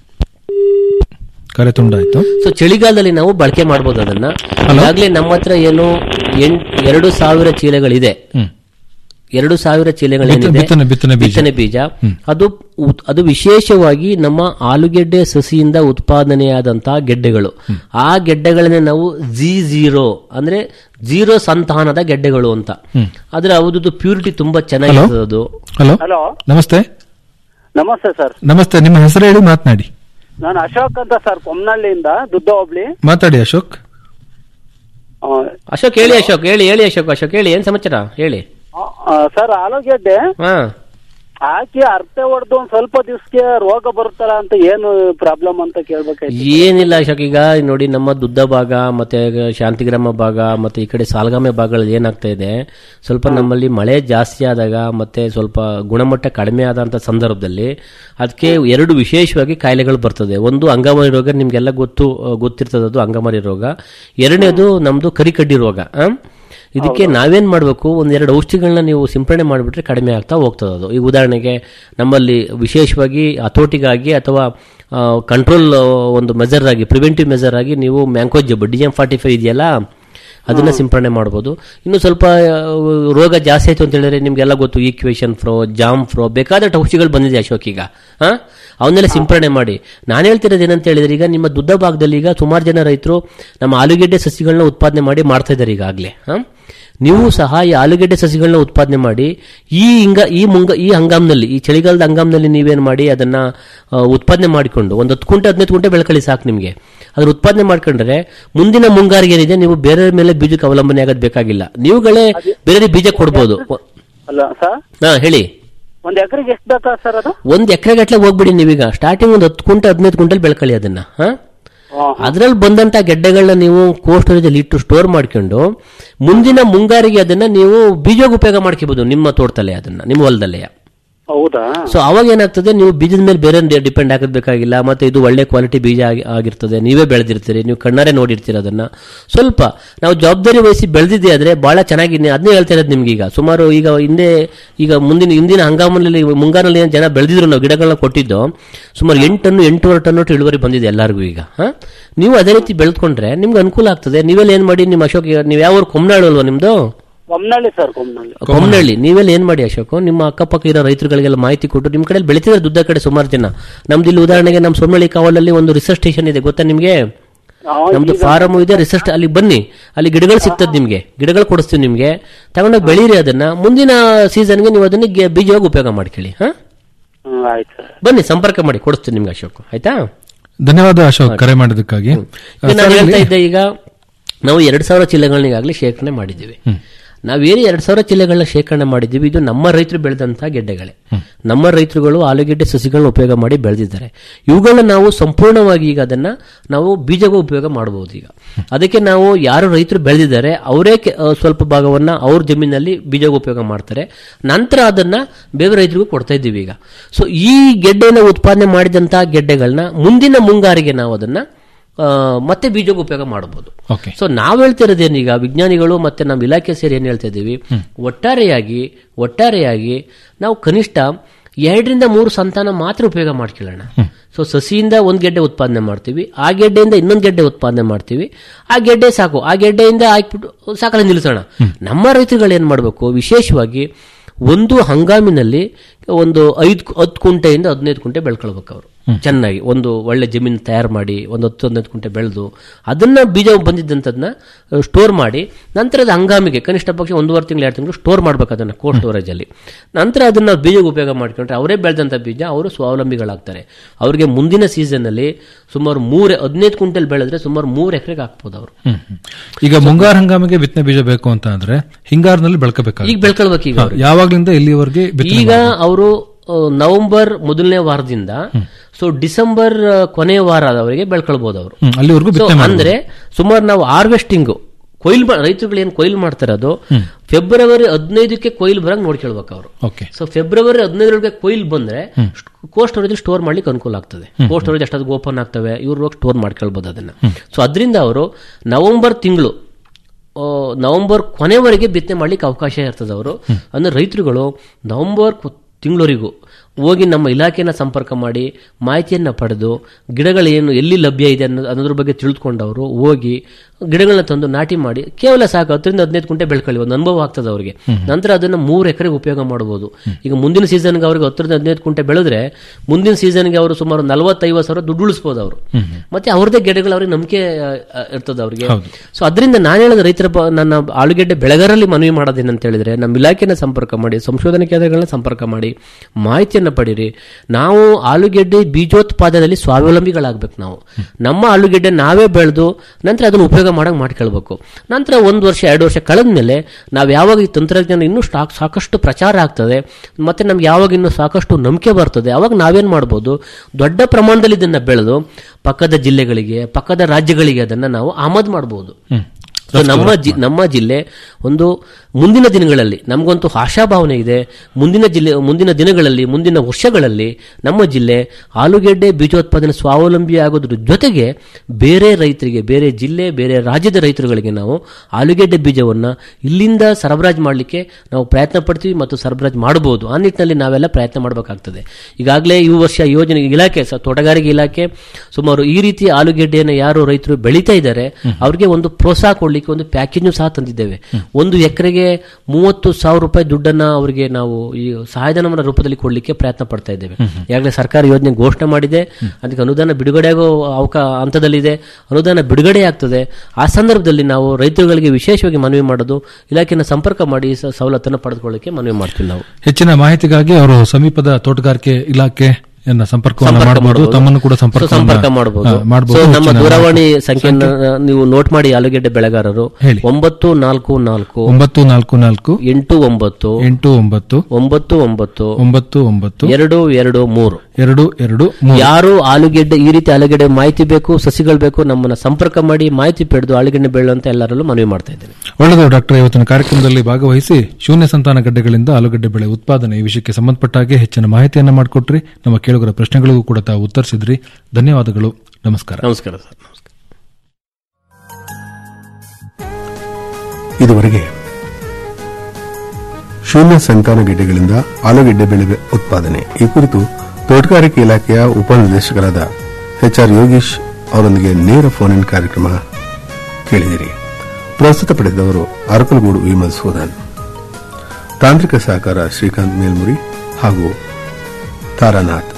[SPEAKER 17] ಕರೆ ತುಂಡಾಯ್ತು
[SPEAKER 18] ಸೊ ಚಳಿಗಾಲದಲ್ಲಿ ನಾವು ಬಳಕೆ ಮಾಡಬಹುದು ಅದನ್ನ ಈಗಾಗಲೇ ನಮ್ಮ ಹತ್ರ ಏನು ಎಂಟ್ ಎರಡು ಸಾವಿರ ಚೀಲಗಳಿದೆ
[SPEAKER 17] ಹ್ಮ್.
[SPEAKER 18] ಎರಡು ಸಾವಿರ ಚೀಲಗಳೇನಿದೆ
[SPEAKER 17] ಬಿತ್ತನೆ- ಬಿತ್ತನೆ ಬೀಜ.
[SPEAKER 18] ಬಿತ್ತನೆ ಬೀಜ ಅದು ಉತ್- ಅದು ವಿಶೇಷವಾಗಿ ನಮ್ಮ ಆಲೂಗೆಡ್ಡೆ ಸಸಿಯಿಂದ ಉತ್ಪಾದನೆಯಾದಂತಹ ಗೆಡ್ಡೆಗಳು ಆ ಗೆಡ್ಡೆಗಳನ್ನೇ ನಾವು ಜಿ ಜೀರೋ ಅಂದ್ರೆ ಜೀರೋ ಸಂತಾನದ ಗೆಡ್ಡೆಗಳು ಅಂತ
[SPEAKER 17] ಹ್ಮ್.
[SPEAKER 18] ಆದ್ರೆ ಅವ್ರದ್ದು ಪ್ಯೂರಿಟಿ ತುಂಬಾ ಚೆನ್ನಾಗಿರ್ತದೆ ಅದು
[SPEAKER 17] ಹಲೋ
[SPEAKER 21] ಹಲೋ
[SPEAKER 17] ನಮಸ್ತೆ
[SPEAKER 21] ನಮಸ್ತೆ ಸರ್
[SPEAKER 17] ನಮಸ್ತೆ ನಿಮ್ಮ ಹೆಸರು ಹೇಳಿ ಮಾತನಾಡಿ
[SPEAKER 21] ನಾನು ಅಶೋಕ್ ಅಂತ ಸರ್ ಕೊಮ್ನಹಳ್ಳಿಯಿಂದ ದುದ್ದ ಹೋಬ್ಳಿ
[SPEAKER 17] ಮಾತಾಡಿ ಅಶೋಕ್
[SPEAKER 21] ಆ,
[SPEAKER 18] ಅಶೋಕ್ ಹೇಳಿ ಅಶೋಕ್ ಹೇಳಿ ಹೇಳಿ ಅಶೋಕ್ ಅಶೋಕ್ ಹೇಳಿ ಏನ್ ಸಮಾಚಾರ ಹೇಳಿ
[SPEAKER 21] ಆ, ಸರ್ ಆಲೂಗೆಡ್ಡೆ
[SPEAKER 18] ಹಾ
[SPEAKER 21] ಹಾಕಿ ಅರ್ತೆ ಹೊಡೆದು ಒಂದ್ ಸ್ವಲ್ಪ ದಿವ್ಸಕ್ಕೆ ರೋಗ ಬರುತ್ತಲ್ಲ ಅಂತ ಏನು ಪ್ರಾಬ್ಲಮ್ ಅಂತ ಕೇಳ್ಬೇಕಾಯ್ತು
[SPEAKER 18] ಏನಿಲ್ಲ ಅಶೋಕ್ ಈಗ ನೋಡಿ ನಮ್ಮ ದುದ್ದ ಭಾಗ ಮತ್ತೆ ಶಾಂತಿಗ್ರಾಮ ಭಾಗ ಮತ್ತೆ ಈ ಕಡೆ ಸಾಲಗಾಮೆ ಭಾಗಗಳಲ್ಲಿ ಏನಾಗ್ತಾ ಇದೆ ಸ್ವಲ್ಪ ನಮ್ಮಲ್ಲಿ ಮಳೆ ಜಾಸ್ತಿ ಆದಾಗ ಮತ್ತೆ ಸ್ವಲ್ಪ ಗುಣಮಟ್ಟ ಕಡಿಮೆ ಆದಂತ ಸಂದರ್ಭದಲ್ಲಿ ಅದಕ್ಕೆ ಎರಡು ವಿಶೇಷವಾಗಿ ಕಾಯಿಲೆಗಳು ಬರ್ತದೆ ಒಂದು ಅಂಗಮಾರಿ ರೋಗ ನಿಮ್ಗೆಲ್ಲ ಗೊತ್ತು ಗೊತ್ತಿರ್ತದೆ ಅದು ಅಂಗಮಾರಿ ರೋಗ ಎರಡನೇದು ನಮ್ದು ಕರಿಕಡ್ಡಿ ರೋಗ ಆ? ಇದಕ್ಕೆ ನಾವೇನ್ ಮಾಡಬೇಕು ಒಂದೆರಡು ಔಷಧಿಗಳನ್ನ ನೀವು ಸಿಂಪಡಣೆ ಮಾಡಿಬಿಟ್ರೆ ಕಡಿಮೆ ಆಗ್ತಾ ಹೋಗ್ತದೆ ಅದು ಈಗ ಉದಾಹರಣೆಗೆ ನಮ್ಮಲ್ಲಿ ವಿಶೇಷವಾಗಿ ಹತೋಟಿಗಾಗಿ ಅಥವಾ ಕಂಟ್ರೋಲ್ ಒಂದು ಮೆಜರ್ ಆಗಿ ಪ್ರಿವೆಂಟಿವ್ ಮೆಜರ್ ಆಗಿ ನೀವು mancozeb D M forty five ಇದೆಯಲ್ಲ ಅದನ್ನ ಸಿಂಪಡಣೆ ಮಾಡಬಹುದು ಇನ್ನು ಸ್ವಲ್ಪ ಆ, ರೋಗ ಜಾಸ್ತಿ ಆಯ್ತು ಅಂತ ಹೇಳಿದ್ರೆ ನಿಮ್ಗೆಲ್ಲ ಗೊತ್ತು ಈಕ್ವೇಶನ್ ಫ್ರೋ ಜಾಮ್ ಫ್ರೋ ಬೇಕಾದಷ್ಟು ಔಷಧಿಗಳು ಬಂದಿದೆ ಅಶೋಕ್ ಈಗ ಹಾ ಅವನ್ನೆಲ್ಲ ಸಿಂಪಡಣೆ ಮಾಡಿ ನಾನು ಹೇಳ್ತಿರೋದು ಏನಂತ ಹೇಳಿದ್ರೆ ಈಗ ನಿಮ್ಮ ದುಡ್ಡ ಭಾಗದಲ್ಲಿ ಈಗ ಸುಮಾರು ಜನ ರೈತರು ನಮ್ಮ ಆಲೂಗೆಡ್ಡೆ ಸಸಿಗಳನ್ನ ಉತ್ಪಾದನೆ ಮಾಡಿ ಮಾಡ್ತಾ ಇದ್ದಾರೆ ಈಗಾಗಲೇ ಹಾ ನೀವು ಸಹ ಈ ಆಲೂಗೆಡ್ಡೆ ಸಸಿಗಳನ್ನ ಉತ್ಪಾದನೆ ಮಾಡಿ ಈ ಹಿಂಗ ಈ ಮುಂಗ ಈ ಹಂಗಾಮ್ನಲ್ಲಿ ಈ ಚಳಿಗಾಲದ ಹಂಗಾಮ್ನಲ್ಲಿ ನೀವೇನ್ ಮಾಡಿ ಅದನ್ನ ಆ, ಉತ್ಪಾದನೆ ಮಾಡಿಕೊಂಡು ಒಂದು ಹತ್ತು ಕುಂಟೆ ಹದಿನೈದು ಕುಂಟೆ ಬೆಳ್ಕೊಳ್ಳಿ ಸಾಕು ನಿಮಗೆ ಅದ್ರ ಉತ್ಪಾದನೆ ಮಾಡ್ಕೊಂಡ್ರೆ ಮುಂದಿನ ಮುಂಗಾರಿಗೆ ಏನಿದೆ ನೀವು ಬೇರೆ ಮೇಲೆ ಬೀಜಕ್ಕೆ ಅವಲಂಬನೆ ಆಗೋದು ಬೇಕಾಗಿಲ್ಲ ನೀವುಗಳೇ ಬೇರೆ ಬೀಜ ಕೊಡ್ಬೋದು
[SPEAKER 21] ಅಲ್ಲ ಸರ್
[SPEAKER 18] ಹಾ ಹೇಳಿ
[SPEAKER 21] ಒಂದ್ ಎಕರೆಗೆ ಎಷ್ಟು ಬೇಕಾ ಸರ್ ಅದು
[SPEAKER 18] ಒಂದ್ ಎಕರೆ ಗಟ್ಲೆ ಹೋಗ್ಬಿಡಿ ನೀವೀಗ ಸ್ಟಾರ್ಟಿಂಗ್ ಒಂದು ಹತ್ತು ಕುಂಟೆ ಹದಿನೈದು ಕುಂಟಲ್ ಬೆಳ್ಕೊಳ್ಳಿ ಅದನ್ನ ಹಾ ಅದ್ರಲ್ಲಿ ಬಂದಂತ ಗೆಡ್ಡೆಗಳನ್ನ ನೀವು ಕೋಲ್ಡ್ ಸ್ಟೋರೇಜ್ ಅಲ್ಲಿ ಇಟ್ಟು ಸ್ಟೋರ್ ಮಾಡ್ಕೊಂಡು ಮುಂದಿನ ಮುಂಗಾರಿಗೆ ಅದನ್ನ ನೀವು ಬೀಜಕ್ಕೆ ಉಪಯೋಗ ಮಾಡ್ಕೋಬಹುದು ನಿಮ್ಮ ತೋಟದಲ್ಲೇ ಅದನ್ನ ನಿಮ್ಮ ಹೊಲದಲ್ಲೇ
[SPEAKER 21] ಹೌದಾ
[SPEAKER 18] ಸೊ ಅವಾಗ ಏನಾಗ್ತದೆ ನೀವು ಬೀಜದ ಮೇಲೆ ಬೇರೆ ಡಿಪೆಂಡ್ ಆಗೋದ್ ಬೇಕಾಗಿಲ್ಲ ಮತ್ತೆ ಇದು ಒಳ್ಳೆ ಕ್ವಾಲಿಟಿ ಬೀಜ ಆಗಿ- ಆಗಿರ್ತದೆ ನೀವೇ ಬೆಳೆದಿರ್ತೀರಿ ನೀವು ಕಣ್ಣಾರೆ ನೋಡಿರ್ತೀರಿ ಅದನ್ನ ಸ್ವಲ್ಪ ನಾವು ಜವಾಬ್ದಾರಿ ವಹಿಸಿ ಬೆಳೆದಿದ್ದೆ ಆದ್ರೆ ಬಹಳ ಚೆನ್ನಾಗಿ ಅದನ್ನೇ ಹೇಳ್ತಾ ಇರೋದು ನಿಮ್ಗೆ ಈಗ ಸುಮಾರು ಈಗ ಹಿಂದೆ ಈಗ ಮುಂದಿನ ಹಿಂದಿನ ಹಂಗಾಮಲ್ಲಿ ಮುಂಗಾರಲ್ಲಿ ಏನ್ ಜನ ಬೆಳೆದಿದ್ರು ನಾವು ಗಿಡಗಳನ್ನ ಕೊಟ್ಟಿದ್ದು ಸುಮಾರು ಎಂಟು ಟನ್ನು ಎಂಟೂವರೆ ಟನ್ ಒಟ್ಟು ಇಳುವರಿ ಬಂದಿದೆ ಎಲ್ಲರಿಗೂ ಈಗ ಹಾ? ನೀವು ಅದೇ ರೀತಿ ಬೆಳೆದ್ಕೊಂಡ್ರೆ ನಿಮ್ಗೆ ಅನುಕೂಲ ಆಗ್ತದೆ ನೀವೆಲ್ಲ ಏನ್ ಮಾಡಿ ನಿಮ್ಮ ಅಶೋಕ್ ನೀವು ಯಾವ ಊರು ಕೊಮ್ನಾಳು ಅಲ್ವಾ ನಿಮ್ದು
[SPEAKER 21] ಕೊಮ್ನಳ್ಳಿ ಸರ್ ಕೊಮ್ನಳ್ಳಿ
[SPEAKER 18] ಕೊಮ್ಮನಹಳ್ಳಿ ನೀವೆಲ್ಲ ಏನ್ ಮಾಡಿ ಅಶೋಕ್ ನಿಮ್ಮ ಅಕ್ಕಪಕ್ಕ ಇರೋ ರೈತರುಗಳಿಗೆಲ್ಲ ಮಾಹಿತಿ ಕೊಟ್ಟು ನಿಮ್ ಕಡೆ ಬೆಳಿತಿದ್ರೆ ದುಡ್ಡ ಕಡೆ ಸುಮಾರು ಜನ ನಮ್ದು ಇಲ್ಲಿ ಉದಾಹರಣೆಗೆ ನಮ್ಮ ಸೋಮನಹಳ್ಳಿ ಕಾವಲಲ್ಲಿ ಒಂದು ರಿಸರ್ಚ್ ಸ್ಟೇಷನ್ ಇದೆ ಗೊತ್ತಾ ನಿಮ್ಗೆ ನಮ್ದು ಫಾರಂ ಇದೆ ರಿಸರ್ಚ್ ಅಲ್ಲಿ ಬನ್ನಿ ಅಲ್ಲಿ ಗಿಡಗಳು ಸಿಗ್ತದೆ ನಿಮ್ಗೆ ಗಿಡಗಳು ಕೊಡಿಸ್ತೀವಿ ನಿಮ್ಗೆ ತಗೊಂಡೋಗಿ ಬೆಳೀರಿ ಅದನ್ನ ಮುಂದಿನ ಸೀಸನ್ಗೆ ನೀವು ಅದನ್ನ ಗೆ- ಬೀಜವಾಗಿ ಉಪಯೋಗ ಮಾಡ್ಕೊಳ್ಳಿ ಹಾ
[SPEAKER 21] ಹ್ಮ್ ಆಯ್ತು ಸರ್
[SPEAKER 18] ಬನ್ನಿ ಸಂಪರ್ಕ ಮಾಡಿ ಕೊಡಿಸ್ತೀನಿ ನಿಮ್ಗೆ ಅಶೋಕ್ ಆಯ್ತಾ
[SPEAKER 17] ಧನ್ಯವಾದ ಅಶೋಕ್ ಕರೆ ಮಾಡಿದ್ದಕ್ಕಾಗಿ
[SPEAKER 18] ಈಗ ನಾನು ಹೇಳ್ತಾ ಇದ್ದೆ ಈಗ ನಾವು ಎರಡ್ ಸಾವಿರ ಚೀಲಗಳನ್ನ ಈಗಾಗಲೇ ಶೇಖರಣೆ ಮಾಡಿದ್ದೀವಿ ನಾವೇನು ಎರಡ್ ಸಾವಿರ ಚೀಲಗಳನ್ನ ಶೇಖರಣೆ ಮಾಡಿದ್ದೀವಿ ಇದು ನಮ್ಮ ರೈತರು ಬೆಳೆದಂತಹ ಗೆಡ್ಡೆಗಳೇ ನಮ್ಮ ರೈತರುಗಳು ಆಲೂಗೆಡ್ಡೆ ಸಸಿಗಳನ್ನ ಉಪಯೋಗ ಮಾಡಿ ಬೆಳೆದಿದ್ದಾರೆ ಇವುಗಳನ್ನ ನಾವು ಸಂಪೂರ್ಣವಾಗಿ ಈಗ ಅದನ್ನ ನಾವು ಬೀಜಗೂ ಉಪಯೋಗ ಮಾಡಬಹುದು ಈಗ ಅದಕ್ಕೆ ನಾವು ಯಾರು ರೈತರು ಬೆಳೆದಿದ್ದಾರೆ ಅವರೇ ಕೆ- ಆ, ಸ್ವಲ್ಪ ಭಾಗವನ್ನ ಅವ್ರ ಜಮೀನಲ್ಲಿ ಬೀಜಗೂ ಉಪಯೋಗ ಮಾಡ್ತಾರೆ ನಂತರ ಅದನ್ನ ಬೇರೆ ರೈತರಿಗೂ ಕೊಡ್ತಾ ಇದ್ದೀವಿ ಈಗ ಸೊ ಈ ಗೆಡ್ಡೆನ ಉತ್ಪಾದನೆ ಮಾಡಿದಂತಹ ಗೆಡ್ಡೆಗಳನ್ನ ಮುಂದಿನ ಮುಂಗಾರಿಗೆ ನಾವು ಅದನ್ನ ಆ, ಮತ್ತೆ ಬೀಜಕ್ಕೆ ಉಪಯೋಗ ಮಾಡಬಹುದು
[SPEAKER 17] ಓಕೆ
[SPEAKER 18] ಸೊ ನಾವ್ ಹೇಳ್ತಿರೋದೇನೀಗ ವಿಜ್ಞಾನಿಗಳು ಮತ್ತೆ ನಮ್ಮ ಇಲಾಖೆ ಸೇರಿ ಏನ್ ಹೇಳ್ತಾ ಇದೀವಿ ಒಟ್ಟಾರೆಯಾಗಿ ಒಟ್ಟಾರೆಯಾಗಿ ನಾವು ಕನಿಷ್ಠ ಎರಡರಿಂದ ಮೂರು ಸಂತಾನ ಮಾತ್ರ ಉಪಯೋಗ ಮಾಡ್ಕೊಳ್ಳೋಣ ಸೊ ಸಸಿಯಿಂದ ಒಂದ್ ಗೆಡ್ಡೆ ಉತ್ಪಾದನೆ ಮಾಡ್ತೀವಿ ಆ ಗೆಡ್ಡೆಯಿಂದ ಇನ್ನೊಂದು ಗೆಡ್ಡೆ ಉತ್ಪಾದನೆ ಮಾಡ್ತೀವಿ ಆ ಗೆಡ್ಡೆ ಸಾಕು ಆ ಗೆಡ್ಡೆಯಿಂದ ಹಾಕ್ಬಿಟ್ಟು ಸಾಕಲ್ಲ ನಿಲ್ಲಿಸೋಣ ನಮ್ಮ ರೈತರುಗಳು ಏನ್ ಮಾಡಬೇಕು ವಿಶೇಷವಾಗಿ ಒಂದು ಹಂಗಾಮಿನಲ್ಲಿ ಒಂದು ಐದು ಹತ್ತು ಕುಂಟೆಯಿಂದ ಹದಿನೈದು ಕುಂಟೆ ಬೆಳ್ಕೊಳ್ಬೇಕು ಅವರು ಚೆನ್ನಾಗಿ ಒಂದು ಒಳ್ಳೆ ಜಮೀನು ತಯಾರು ಮಾಡಿ ಒಂದು ಹತ್ತು ಹದಿನೈದು ಕುಂಟೆ ಬೆಳೆದು ಅದನ್ನ ಬೀಜ ಬಂದಿದ್ದಂಥದನ್ನ ಸ್ಟೋರ್ ಮಾಡಿ ನಂತರದ ಹಂಗಾಮಿಗೆ ಕನಿಷ್ಠ ಪಕ್ಷ ಒಂದೂವರೆ ತಿಂಗಳು ಎರಡು ತಿಂಗಳು ಸ್ಟೋರ್ ಮಾಡ್ಬೇಕು ಅದನ್ನ ಕೋಲ್ಡ್ ಸ್ಟೋರೇಜ್ ಅಲ್ಲಿ ನಂತರ ಅದನ್ನ ಬೀಜಕ್ಕೆ ಉಪಯೋಗ ಮಾಡ್ಕೊಂಡ್ರೆ ಅವರೇ ಬೆಳೆದಂಥ ಬೀಜ ಅವರು ಸ್ವಾವಲಂಬಿಗಳಾಗ್ತಾರೆ ಅವರಿಗೆ ಮುಂದಿನ ಸೀಸನ್ ಅಲ್ಲಿ ಸುಮಾರು ಮೂರು ಹದಿನೈದು ಕುಂಟಲ್ ಬೆಳೆದ್ರೆ ಸುಮಾರು ಮೂರು ಎಕರೆಗೆ ಹಾಕ್ಬೋದು ಅವರು
[SPEAKER 17] ಹ್ಮ್, ಹ್ಮ್. ಈಗ ಮುಂಗಾರು ಹಂಗಾಮಿಗೆ ಬಿತ್ತನೆ ಬೀಜ ಬೇಕು ಅಂತ ಅಂದ್ರೆ ಹಿಂಗಾರಿನಲ್ಲಿ ಬೆಳ್ಕೋಬೇಕಾಗುತ್ತೆ
[SPEAKER 18] ಈಗ ಬೆಳ್ಕೊಳ್ಬೇಕು ಈಗ ಅವ್ರಿಗೆ.
[SPEAKER 17] ಯಾವಾಗ್ಲಿಂದ ಎಲ್ಲಿವರೆಗೆ ಬಿತ್ತನೆ
[SPEAKER 18] ಈಗ ಅವರು ನವೆಂಬರ್ ಮೊದಲನೇ ವಾರದಿಂದ ಸೊ ಡಿಸೆಂಬರ್ ಆ, ಕೊನೆಯ ವಾರದವರೆಗೆ ಬೆಳ್ಕೊಳ್ಬಹುದು ಅವರು
[SPEAKER 17] ಹ್ಮ್, ಅಲ್ಲಿವರೆಗೂ
[SPEAKER 18] So,
[SPEAKER 17] ಬಿತ್ತನೆ ಮಾಡ್ಬೋದು.
[SPEAKER 18] ಅಂದ್ರೆ ಸುಮಾರು ನಾವು ಹಾರ್ವೆಸ್ಟಿಂಗ್ ಕೊಯ್ಲು ಮಾ- ರೈತರುಗಳು ಏನ್ ಕೊಯ್ಲು ಮಾಡ್ತಾರೆ ಅದು ಫೆಬ್ರವರಿ ಹದಿನೈದಕ್ಕೆ ಕೊಯ್ಲು ಬರಂಗ್ ನೋಡ್ಕೊಳ್ಬೇಕು ಅವರು
[SPEAKER 17] ಓಕೆ
[SPEAKER 18] ಸೊ ಫೆಬ್ರವರಿ ಹದಿನೈದರೊಳಗೆ ಕೊಯ್ಲು ಬಂದ್ರೆ ಕೋಸ್ಟ್ ಸ್ಟೋರೇಜ್ ಸ್ಟೋರ್ ಮಾಡ್ಲಿಕ್ಕೆ ಅನುಕೂಲ ಆಗ್ತದೆ ಕೋಸ್ಟ್ ಸ್ಟೋರೇಜ್ ಅಷ್ಟಾದ್ರು ಓಪನ್ ಆಗ್ತವೆ ಇವ್ರು ಹೋಗಿ ಸ್ಟೋರ್ ಮಾಡ್ಕೊಳ್ಬಹುದು ಅದನ್ನ ಸೊ ಅದರಿಂದ ಅವರು ನವೆಂಬರ್ ತಿಂಗಳು ನವೆಂಬರ್ ಕೊನೆವರೆಗೆ ಬಿತ್ತನೆ ಮಾಡ್ಲಿಕ್ಕೆ ಅವಕಾಶ ಇರ್ತದೆ ಅವರು ಅಂದ್ರೆ ರೈತರುಗಳು ನವೆಂಬರ್ ತಿಂಗಳವರೆಗೂ ಹೋಗಿ ನಮ್ಮ ಇಲಾಖೆನ ಸಂಪರ್ಕ ಮಾಡಿ ಮಾಹಿತಿಯನ್ನ ಪಡೆದು ಗಿಡಗಳೇನು ಎಲ್ಲಿ ಲಭ್ಯ ಇದೆ ಅನ್ನೋ ಅನ್ನೋದ್ರ ಬಗ್ಗೆ ತಿಳಿದುಕೊಂಡವರು ಹೋಗಿ ಗಿಡಗಳನ್ನ ತಂದು ನಾಟಿ ಮಾಡಿ ಕೇವಲ ಸಾಕು ಹತ್ತರಿಂದ ಹದಿನೈದು ಕುಂಟೆ ಬೆಳ್ಕೊಳ್ಳಿ ಒಂದು ಅನುಭವ ಆಗ್ತದೆ ಅವರಿಗೆ ನಂತರ ಅದನ್ನ ಮೂರು ಎಕರೆಗೆ ಉಪಯೋಗ ಮಾಡಬಹುದು ಈಗ ಮುಂದಿನ ಸೀಸನ್ಗೆ ಅವರಿಗೆ ಹತ್ತರಿಂದ ಹದಿನೈದು ಕುಂಟೆ ಬೆಳೆದ್ರೆ ಮುಂದಿನ ಸೀಸನ್ಗೆ ಅವರು ಸುಮಾರು ನಲವತ್ತೈವತ್ತು ಸಾವಿರ ದುಡ್ಡು ಉಳಿಸ್ಬೋದು ಅವರು ಮತ್ತೆ ಅವ್ರದೇ ಗಿಡಗಳು ಅವ್ರಿಗೆ ನಂಬಿಕೆ ಆ, ಇರ್ತದೆ ಅವರಿಗೆ ಸೊ ಅದರಿಂದ ನಾನು ಹೇಳೋದು ರೈತರ ಪ- ನನ್ನ ಆಲೂಗೆಡ್ಡೆ ಬೆಳೆಗಾರರಲ್ಲಿ ಮನವಿ ಮಾಡೋದೇನಂತ ಹೇಳಿದ್ರೆ ನಮ್ಮ ಇಲಾಖೆನ ಸಂಪರ್ಕ ಮಾಡಿ ಸಂಶೋಧನಾ ಕೇಂದ್ರಗಳನ್ನ ಸಂಪರ್ಕ ಮಾಡಿ ಮಾಹಿತಿಯನ್ನ ಪಡೀರಿ ನಾವು ಆಲೂಗೆಡ್ಡೆ ಬೀಜೋತ್ಪಾದನೆಯಲ್ಲಿ ಸ್ವಾವಲಂಬಿಗಳಾಗ್ಬೇಕು ನಾವು ನಮ್ಮ ಆಲೂಗೆಡ್ಡೆ ನಾವೇ ಬೆಳೆದು ನಂತರ ಅದನ್ನು ಉಪಯೋಗ ಮಾಡಂಗ್ ಮಾಡ್ಕೊಳ್ಬೇಕು ನಂತರ ಒಂದು ವರ್ಷ ಎರಡು ವರ್ಷ ಕಳೆದ ಮೇಲೆ ನಾವು ಯಾವಾಗ ಈ ತಂತ್ರಜ್ಞಾನ ಇನ್ನೂ ಸ್ಟಾಕ್ ಸಾಕಷ್ಟು ಪ್ರಚಾರ ಆಗ್ತದೆ ಮತ್ತೆ ನಮ್ಗೆ ಯಾವಾಗ ಇನ್ನೂ ಸಾಕಷ್ಟು ನಂಬಿಕೆ ಬರ್ತದೆ ಅವಾಗ ನಾವೇನ್ ಮಾಡ್ಬೋದು ದೊಡ್ಡ ಪ್ರಮಾಣದಲ್ಲಿ ಇದನ್ನ ಬೆಳೆದು ಪಕ್ಕದ ಜಿಲ್ಲೆಗಳಿಗೆ ಪಕ್ಕದ ರಾಜ್ಯಗಳಿಗೆ ಅದನ್ನ ನಾವು ಆಮದು ಮಾಡಬಹುದು ಸೊ ನಮ್ಮ ಜಿ ನಮ್ಮ ಜಿಲ್ಲೆ ಒಂದು ಮುಂದಿನ ದಿನಗಳಲ್ಲಿ ನಮಗಂತೂ ಆಶಾಭಾವನೆ ಇದೆ ಮುಂದಿನ ಜಿಲ್ಲೆ ಮುಂದಿನ ದಿನಗಳಲ್ಲಿ ಮುಂದಿನ ವರ್ಷಗಳಲ್ಲಿ ನಮ್ಮ ಜಿಲ್ಲೆ ಆಲೂಗೆಡ್ಡೆ ಬೀಜೋತ್ಪಾದನೆ ಸ್ವಾವಲಂಬಿ ಆಗೋದ್ರ ಜೊತೆಗೆ ಬೇರೆ ರೈತರಿಗೆ ಬೇರೆ ಜಿಲ್ಲೆ ಬೇರೆ ರಾಜ್ಯದ ರೈತರುಗಳಿಗೆ ನಾವು ಆಲೂಗೆಡ್ಡೆ ಬೀಜವನ್ನ ಇಲ್ಲಿಂದ ಸರಬರಾಜು ಮಾಡಲಿಕ್ಕೆ ನಾವು ಪ್ರಯತ್ನ ಪಡ್ತೀವಿ ಮತ್ತು ಸರಬರಾಜು ಮಾಡಬಹುದು ಆ ನಿಟ್ಟಿನಲ್ಲಿ ನಾವೆಲ್ಲ ಪ್ರಯತ್ನ ಮಾಡಬೇಕಾಗ್ತದೆ ಈಗಾಗಲೇ ಈ ವರ್ಷ ಯೋಜನೆ ಇಲಾಖೆ ಸ- ತೋಟಗಾರಿಕೆ ಇಲಾಖೆ ಸುಮಾರು ಈ ರೀತಿ ಆಲೂಗೆಡ್ಡೆಯನ್ನು ಯಾರು ರೈತರು ಬೆಳೀತಾ ಇದ್ದಾರೆ ಅವ್ರಿಗೆ ಒಂದು ಪ್ರೋತ್ಸಾಹ ಕೊಡ್ಲಿಕ್ಕೆ ಒಂದು ಪ್ಯಾಕೇಜ್ ಸಹ ತಂದಿದ್ದೇವೆ ಒಂದು ಎಕರೆಗೆ ಮೂವತ್ತು ಸಾವಿರ ರೂಪಾಯಿ ದುಡ್ಡನ್ನ ಅವರಿಗೆ ನಾವು ಈ ಸಹಾಯಧನದ ರೂಪದಲ್ಲಿ ಕೊಡ್ಲಿಕ್ಕೆ ಪ್ರಯತ್ನ ಪಡ್ತಾ ಇದ್ದೇವೆ ಈಗಾಗಲೇ ಸರ್ಕಾರ ಯೋಜನೆ ಘೋಷಣೆ ಮಾಡಿದೆ ಅದಕ್ಕೆ ಅನುದಾನ ಬಿಡುಗಡೆ ಆಗೋ ಅವಕ ಹಂತದಲ್ಲಿದೆ ಅನುದಾನ ಬಿಡುಗಡೆ ಆಗ್ತದೆ ಆ ಸಂದರ್ಭದಲ್ಲಿ ನಾವು ರೈತರುಗಳಿಗೆ ವಿಶೇಷವಾಗಿ ಮನವಿ ಮಾಡೋದು ಇಲಾಖೆನ ಸಂಪರ್ಕ ಮಾಡಿ ಈ ಸ- ಸವಲತ್ತನ್ನು ಪಡೆದುಕೊಳ್ಳಿಕ್ಕೆ ಮನವಿ ಮಾಡ್ತೀವಿ ನಾವು
[SPEAKER 17] ಹೆಚ್ಚಿನ ಮಾಹಿತಿಗಾಗಿ ಅವರು ಸಮೀಪದ ತೋಟಗಾರಿಕೆ ಇಲಾಖೆ ಸಂಪರ್ಕವನ್ನು
[SPEAKER 18] ಸಂಪರ್ಕ
[SPEAKER 17] ಮಾಡಬಹುದು
[SPEAKER 18] ಮಾಡ್ಬೋದು.
[SPEAKER 17] ತಮ್ಮನ್ನು ಕೂಡ
[SPEAKER 18] ಸೊ
[SPEAKER 17] ಸಂಪರ್ಕ
[SPEAKER 18] ಸಂಪರ್ಕ ಮಾಡಬಹುದು ಸೊ ನಮ್ಮ ದೂರವಾಣಿ ಸಂಖ್ಯೆಯನ್ನು ನೀವು ನೋಟ್ ಮಾಡಿ ಆಲೂಗೆಡ್ಡೆ ಬೆಳೆಗಾರರು
[SPEAKER 17] ಹೇಳಿ.
[SPEAKER 18] ಒಂಬತ್ತು ನಾಲ್ಕು ನಾಲ್ಕು
[SPEAKER 17] ಒಂಬತ್ತು ನಾಲ್ಕು ನಾಲ್ಕು
[SPEAKER 18] ಎಂಟು ಒಂಬತ್ತು
[SPEAKER 17] ಎಂಟು ಒಂಬತ್ತು
[SPEAKER 18] ಒಂಬತ್ತು ಒಂಬತ್ತು
[SPEAKER 17] ಒಂಬತ್ತು ಒಂಬತ್ತು
[SPEAKER 18] ಎರಡು ಎರಡು ಮೂರು
[SPEAKER 17] ಎರಡು ಎರಡು ಮೂರು
[SPEAKER 18] ಯಾರು ಆಲೂಗೆಡ್ಡೆ ಈ ರೀತಿ ಆಲೂಗೆಡ್ಡೆ ಮಾಹಿತಿ ಬೇಕು ಸಸಿಗಳು ಬೇಕು ನಮ್ಮನ್ನ ಸಂಪರ್ಕ ಮಾಡಿ ಮಾಹಿತಿ ಪಡೆದು ಆಲೂಗೆಡ್ಡೆ ಬೆಳೆಯುವಂತ ಎಲ್ಲರಲ್ಲೂ ಮನವಿ ಮಾಡ್ತಾ ಇದ್ದೇನೆ
[SPEAKER 17] ಒಳ್ಳೆಯದು ಡಾಕ್ಟರ್ ಇವತ್ತಿನ ಕಾರ್ಯಕ್ರಮದಲ್ಲಿ ಭಾಗವಹಿಸಿ ಶೂನ್ಯ ಸಂತಾನ ಗಡ್ಡೆಗಳಿಂದ ಆಲೂಗಡ್ಡೆ ಬೆಳೆ ಉತ್ಪಾದನೆ ಈ ವಿಷಯಕ್ಕೆ ಸಂಬಂಧಪಟ್ಟ ಹಾಗೆ ಹೆಚ್ಚಿನ ಮಾಹಿತಿಯನ್ನು ಮಾಡಿಕೊಟ್ರಿ ನಮ್ಮ ಕೇಳುಗರ ಪ್ರಶ್ನೆಗಳಿಗೂ ಕೂಡ ತಾವು ಉತ್ತರಿಸಿದ್ರಿ ಧನ್ಯವಾದಗಳು ನಮಸ್ಕಾರ
[SPEAKER 18] ನಮಸ್ಕಾರ ಸರ್
[SPEAKER 1] ಇದುವರೆಗೆ ಶೂನ್ಯ ಸಂತಾನ ಗೆಡ್ಡೆಗಳಿಂದ ಆಲೂಗೆಡ್ಡೆ ಬೆಳೆ ಉತ್ಪಾದನೆ ಈ ಕುರಿತು ತೋಟಗಾರಿಕೆ ಇಲಾಖೆಯ ಉಪನಿರ್ದೇಶಕರಾದ ಎಚ್ ಆರ್ ಯೋಗೀಶ್ ಅವರೊಂದಿಗೆ ನೇರ ಫೋನ್ ಇನ್ ಕಾರ್ಯಕ್ರಮ ಕೇಳಿದಿರಿ ಪ್ರಸ್ತುತಪಡಿಸಿದವರು ಅರಕಲಗೂಡು ವಿ ಮಧುಸೂದನ್ ತಾಂತ್ರಿಕ ಸಹಕಾರ ಶ್ರೀಕಾಂತ್ ಮೇಲ್ಮುರಿ ಹಾಗೂ ತಾರಾನಾಥ್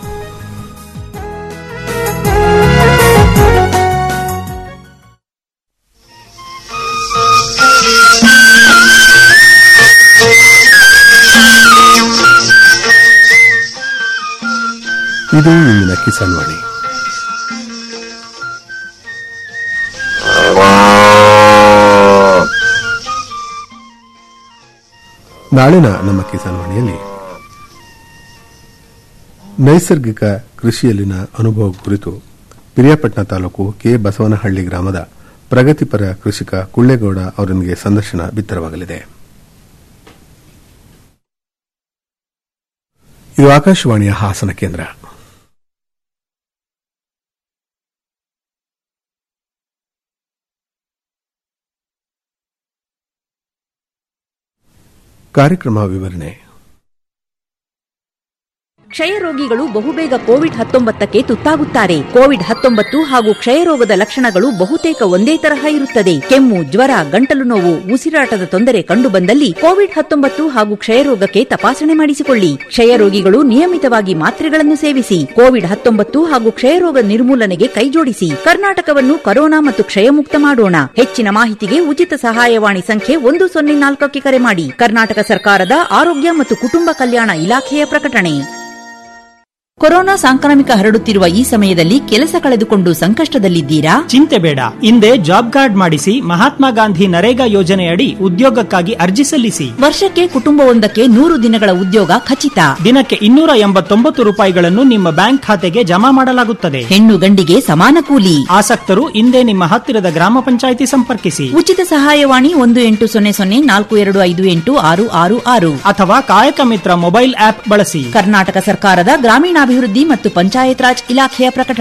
[SPEAKER 1] ಇದು ಇಂದಿನ ಕಿಸಾನ್ ವಾಣಿ ನಾಳಿನ ನಮ್ಮ ಕಿಸಾನ್ ವಾಣಿಯಲ್ಲಿ ನೈಸರ್ಗಿಕ ಕೃಷಿಯಲ್ಲಿನ ಅನುಭವ ಕುರಿತು ಪಿರಿಯಾಪಟ್ಟಣ ತಾಲೂಕು ಕೆ ಬಸವನಹಳ್ಳಿ ಗ್ರಾಮದ ಪ್ರಗತಿಪರ ಕೃಷಿಕ ಕುಳ್ಳೇಗೌಡ ಅವರೊಂದಿಗೆ ಸಂದರ್ಶನ ಬಿತ್ತರವಾಗಲಿದೆ ಇದು ಆಕಾಶವಾಣಿಯ ಹಾಸನ ಕೇಂದ್ರ ಕಾರ್ಯಕ್ರಮ ವಿವರಣೆ
[SPEAKER 10] ಕ್ಷಯರೋಗಿಗಳು ಬಹುಬೇಗ ಕೋವಿಡ್ ಹತ್ತೊಂಬತ್ತಕ್ಕೆ ತುತ್ತಾಗುತ್ತಾರೆ ಕೋವಿಡ್ ಹತ್ತೊಂಬತ್ತು ಹಾಗೂ ಕ್ಷಯರೋಗದ ಲಕ್ಷಣಗಳು ಬಹುತೇಕ ಒಂದೇ ತರಹ ಇರುತ್ತದೆ ಕೆಮ್ಮು ಜ್ವರ ಗಂಟಲು ನೋವು ಉಸಿರಾಟದ ತೊಂದರೆ ಕಂಡುಬಂದಲ್ಲಿ ಕೋವಿಡ್ ಹತ್ತೊಂಬತ್ತು ಹಾಗೂ ಕ್ಷಯರೋಗಕ್ಕೆ ತಪಾಸಣೆ ಮಾಡಿಸಿಕೊಳ್ಳಿ ಕ್ಷಯರೋಗಿಗಳು ನಿಯಮಿತವಾಗಿ ಮಾತ್ರೆಗಳನ್ನು ಸೇವಿಸಿ ಕೋವಿಡ್ ಹತ್ತೊಂಬತ್ತು ಹಾಗೂ ಕ್ಷಯರೋಗ ನಿರ್ಮೂಲನೆಗೆ ಕೈಜೋಡಿಸಿ ಕರ್ನಾಟಕವನ್ನು ಕರೋನಾ ಮತ್ತು ಕ್ಷಯಮುಕ್ತ ಮಾಡೋಣ ಹೆಚ್ಚಿನ ಮಾಹಿತಿಗೆ ಉಚಿತ ಸಹಾಯವಾಣಿ ಸಂಖ್ಯೆ ಒಂದು ಸೊನ್ನೆ ನಾಲ್ಕಕ್ಕೆ ಕರೆ ಮಾಡಿ ಕರ್ನಾಟಕ ಸರ್ಕಾರದ ಆರೋಗ್ಯ ಮತ್ತು ಕುಟುಂಬ ಕಲ್ಯಾಣ ಇಲಾಖೆಯ ಪ್ರಕಟಣೆ ಕೊರೋನಾ ಸಾಂಕ್ರಾಮಿಕ ಹರಡುತ್ತಿರುವ ಈ ಸಮಯದಲ್ಲಿ ಕೆಲಸ ಕಳೆದುಕೊಂಡು ಸಂಕಷ್ಟದಲ್ಲಿದ್ದೀರಾ
[SPEAKER 11] ಚಿಂತೆ ಬೇಡ ಹಿಂದೆ ಜಾಬ್ ಕಾರ್ಡ್ ಮಾಡಿಸಿ ಮಹಾತ್ಮ ಗಾಂಧಿ ನರೇಗಾ ಯೋಜನೆಯಡಿ ಉದ್ಯೋಗಕ್ಕಾಗಿ ಅರ್ಜಿ ಸಲ್ಲಿಸಿ
[SPEAKER 10] ವರ್ಷಕ್ಕೆ ಕುಟುಂಬವೊಂದಕ್ಕೆ ನೂರು ದಿನಗಳ ಉದ್ಯೋಗ ಖಚಿತ
[SPEAKER 11] ದಿನಕ್ಕೆ ಇನ್ನೂರ ಎಂಬತ್ತೊಂಬತ್ತು ರೂಪಾಯಿಗಳನ್ನು ನಿಮ್ಮ ಬ್ಯಾಂಕ್ ಖಾತೆಗೆ ಜಮಾ ಮಾಡಲಾಗುತ್ತದೆ
[SPEAKER 10] ಹೆಣ್ಣು ಗಂಡಿಗೆ ಸಮಾನ ಕೂಲಿ
[SPEAKER 11] ಆಸಕ್ತರು ಹಿಂದೆ ನಿಮ್ಮ ಹತ್ತಿರದ ಗ್ರಾಮ ಪಂಚಾಯಿತಿ ಸಂಪರ್ಕಿಸಿ
[SPEAKER 10] ಉಚಿತ ಸಹಾಯವಾಣಿ ಒಂದು ಎಂಟು ಸೊನ್ನೆ ಸೊನ್ನೆ ನಾಲ್ಕು ಎರಡು ಐದು ಎಂಟು ಆರು ಆರು ಆರು
[SPEAKER 11] ಅಥವಾ ಕಾಯಕ ಮಿತ್ರ ಮೊಬೈಲ್ ಆಪ್ ಬಳಸಿ
[SPEAKER 10] ಕರ್ನಾಟಕ ಸರ್ಕಾರದ ಗ್ರಾಮೀಣಾಭಿವೃದ್ಧಿ ಮತ್ತು ಪಂಚಾಯತ್ ರಾಜ್ ಇಲಾಖೆಯ ಪ್ರಕಟಣೆ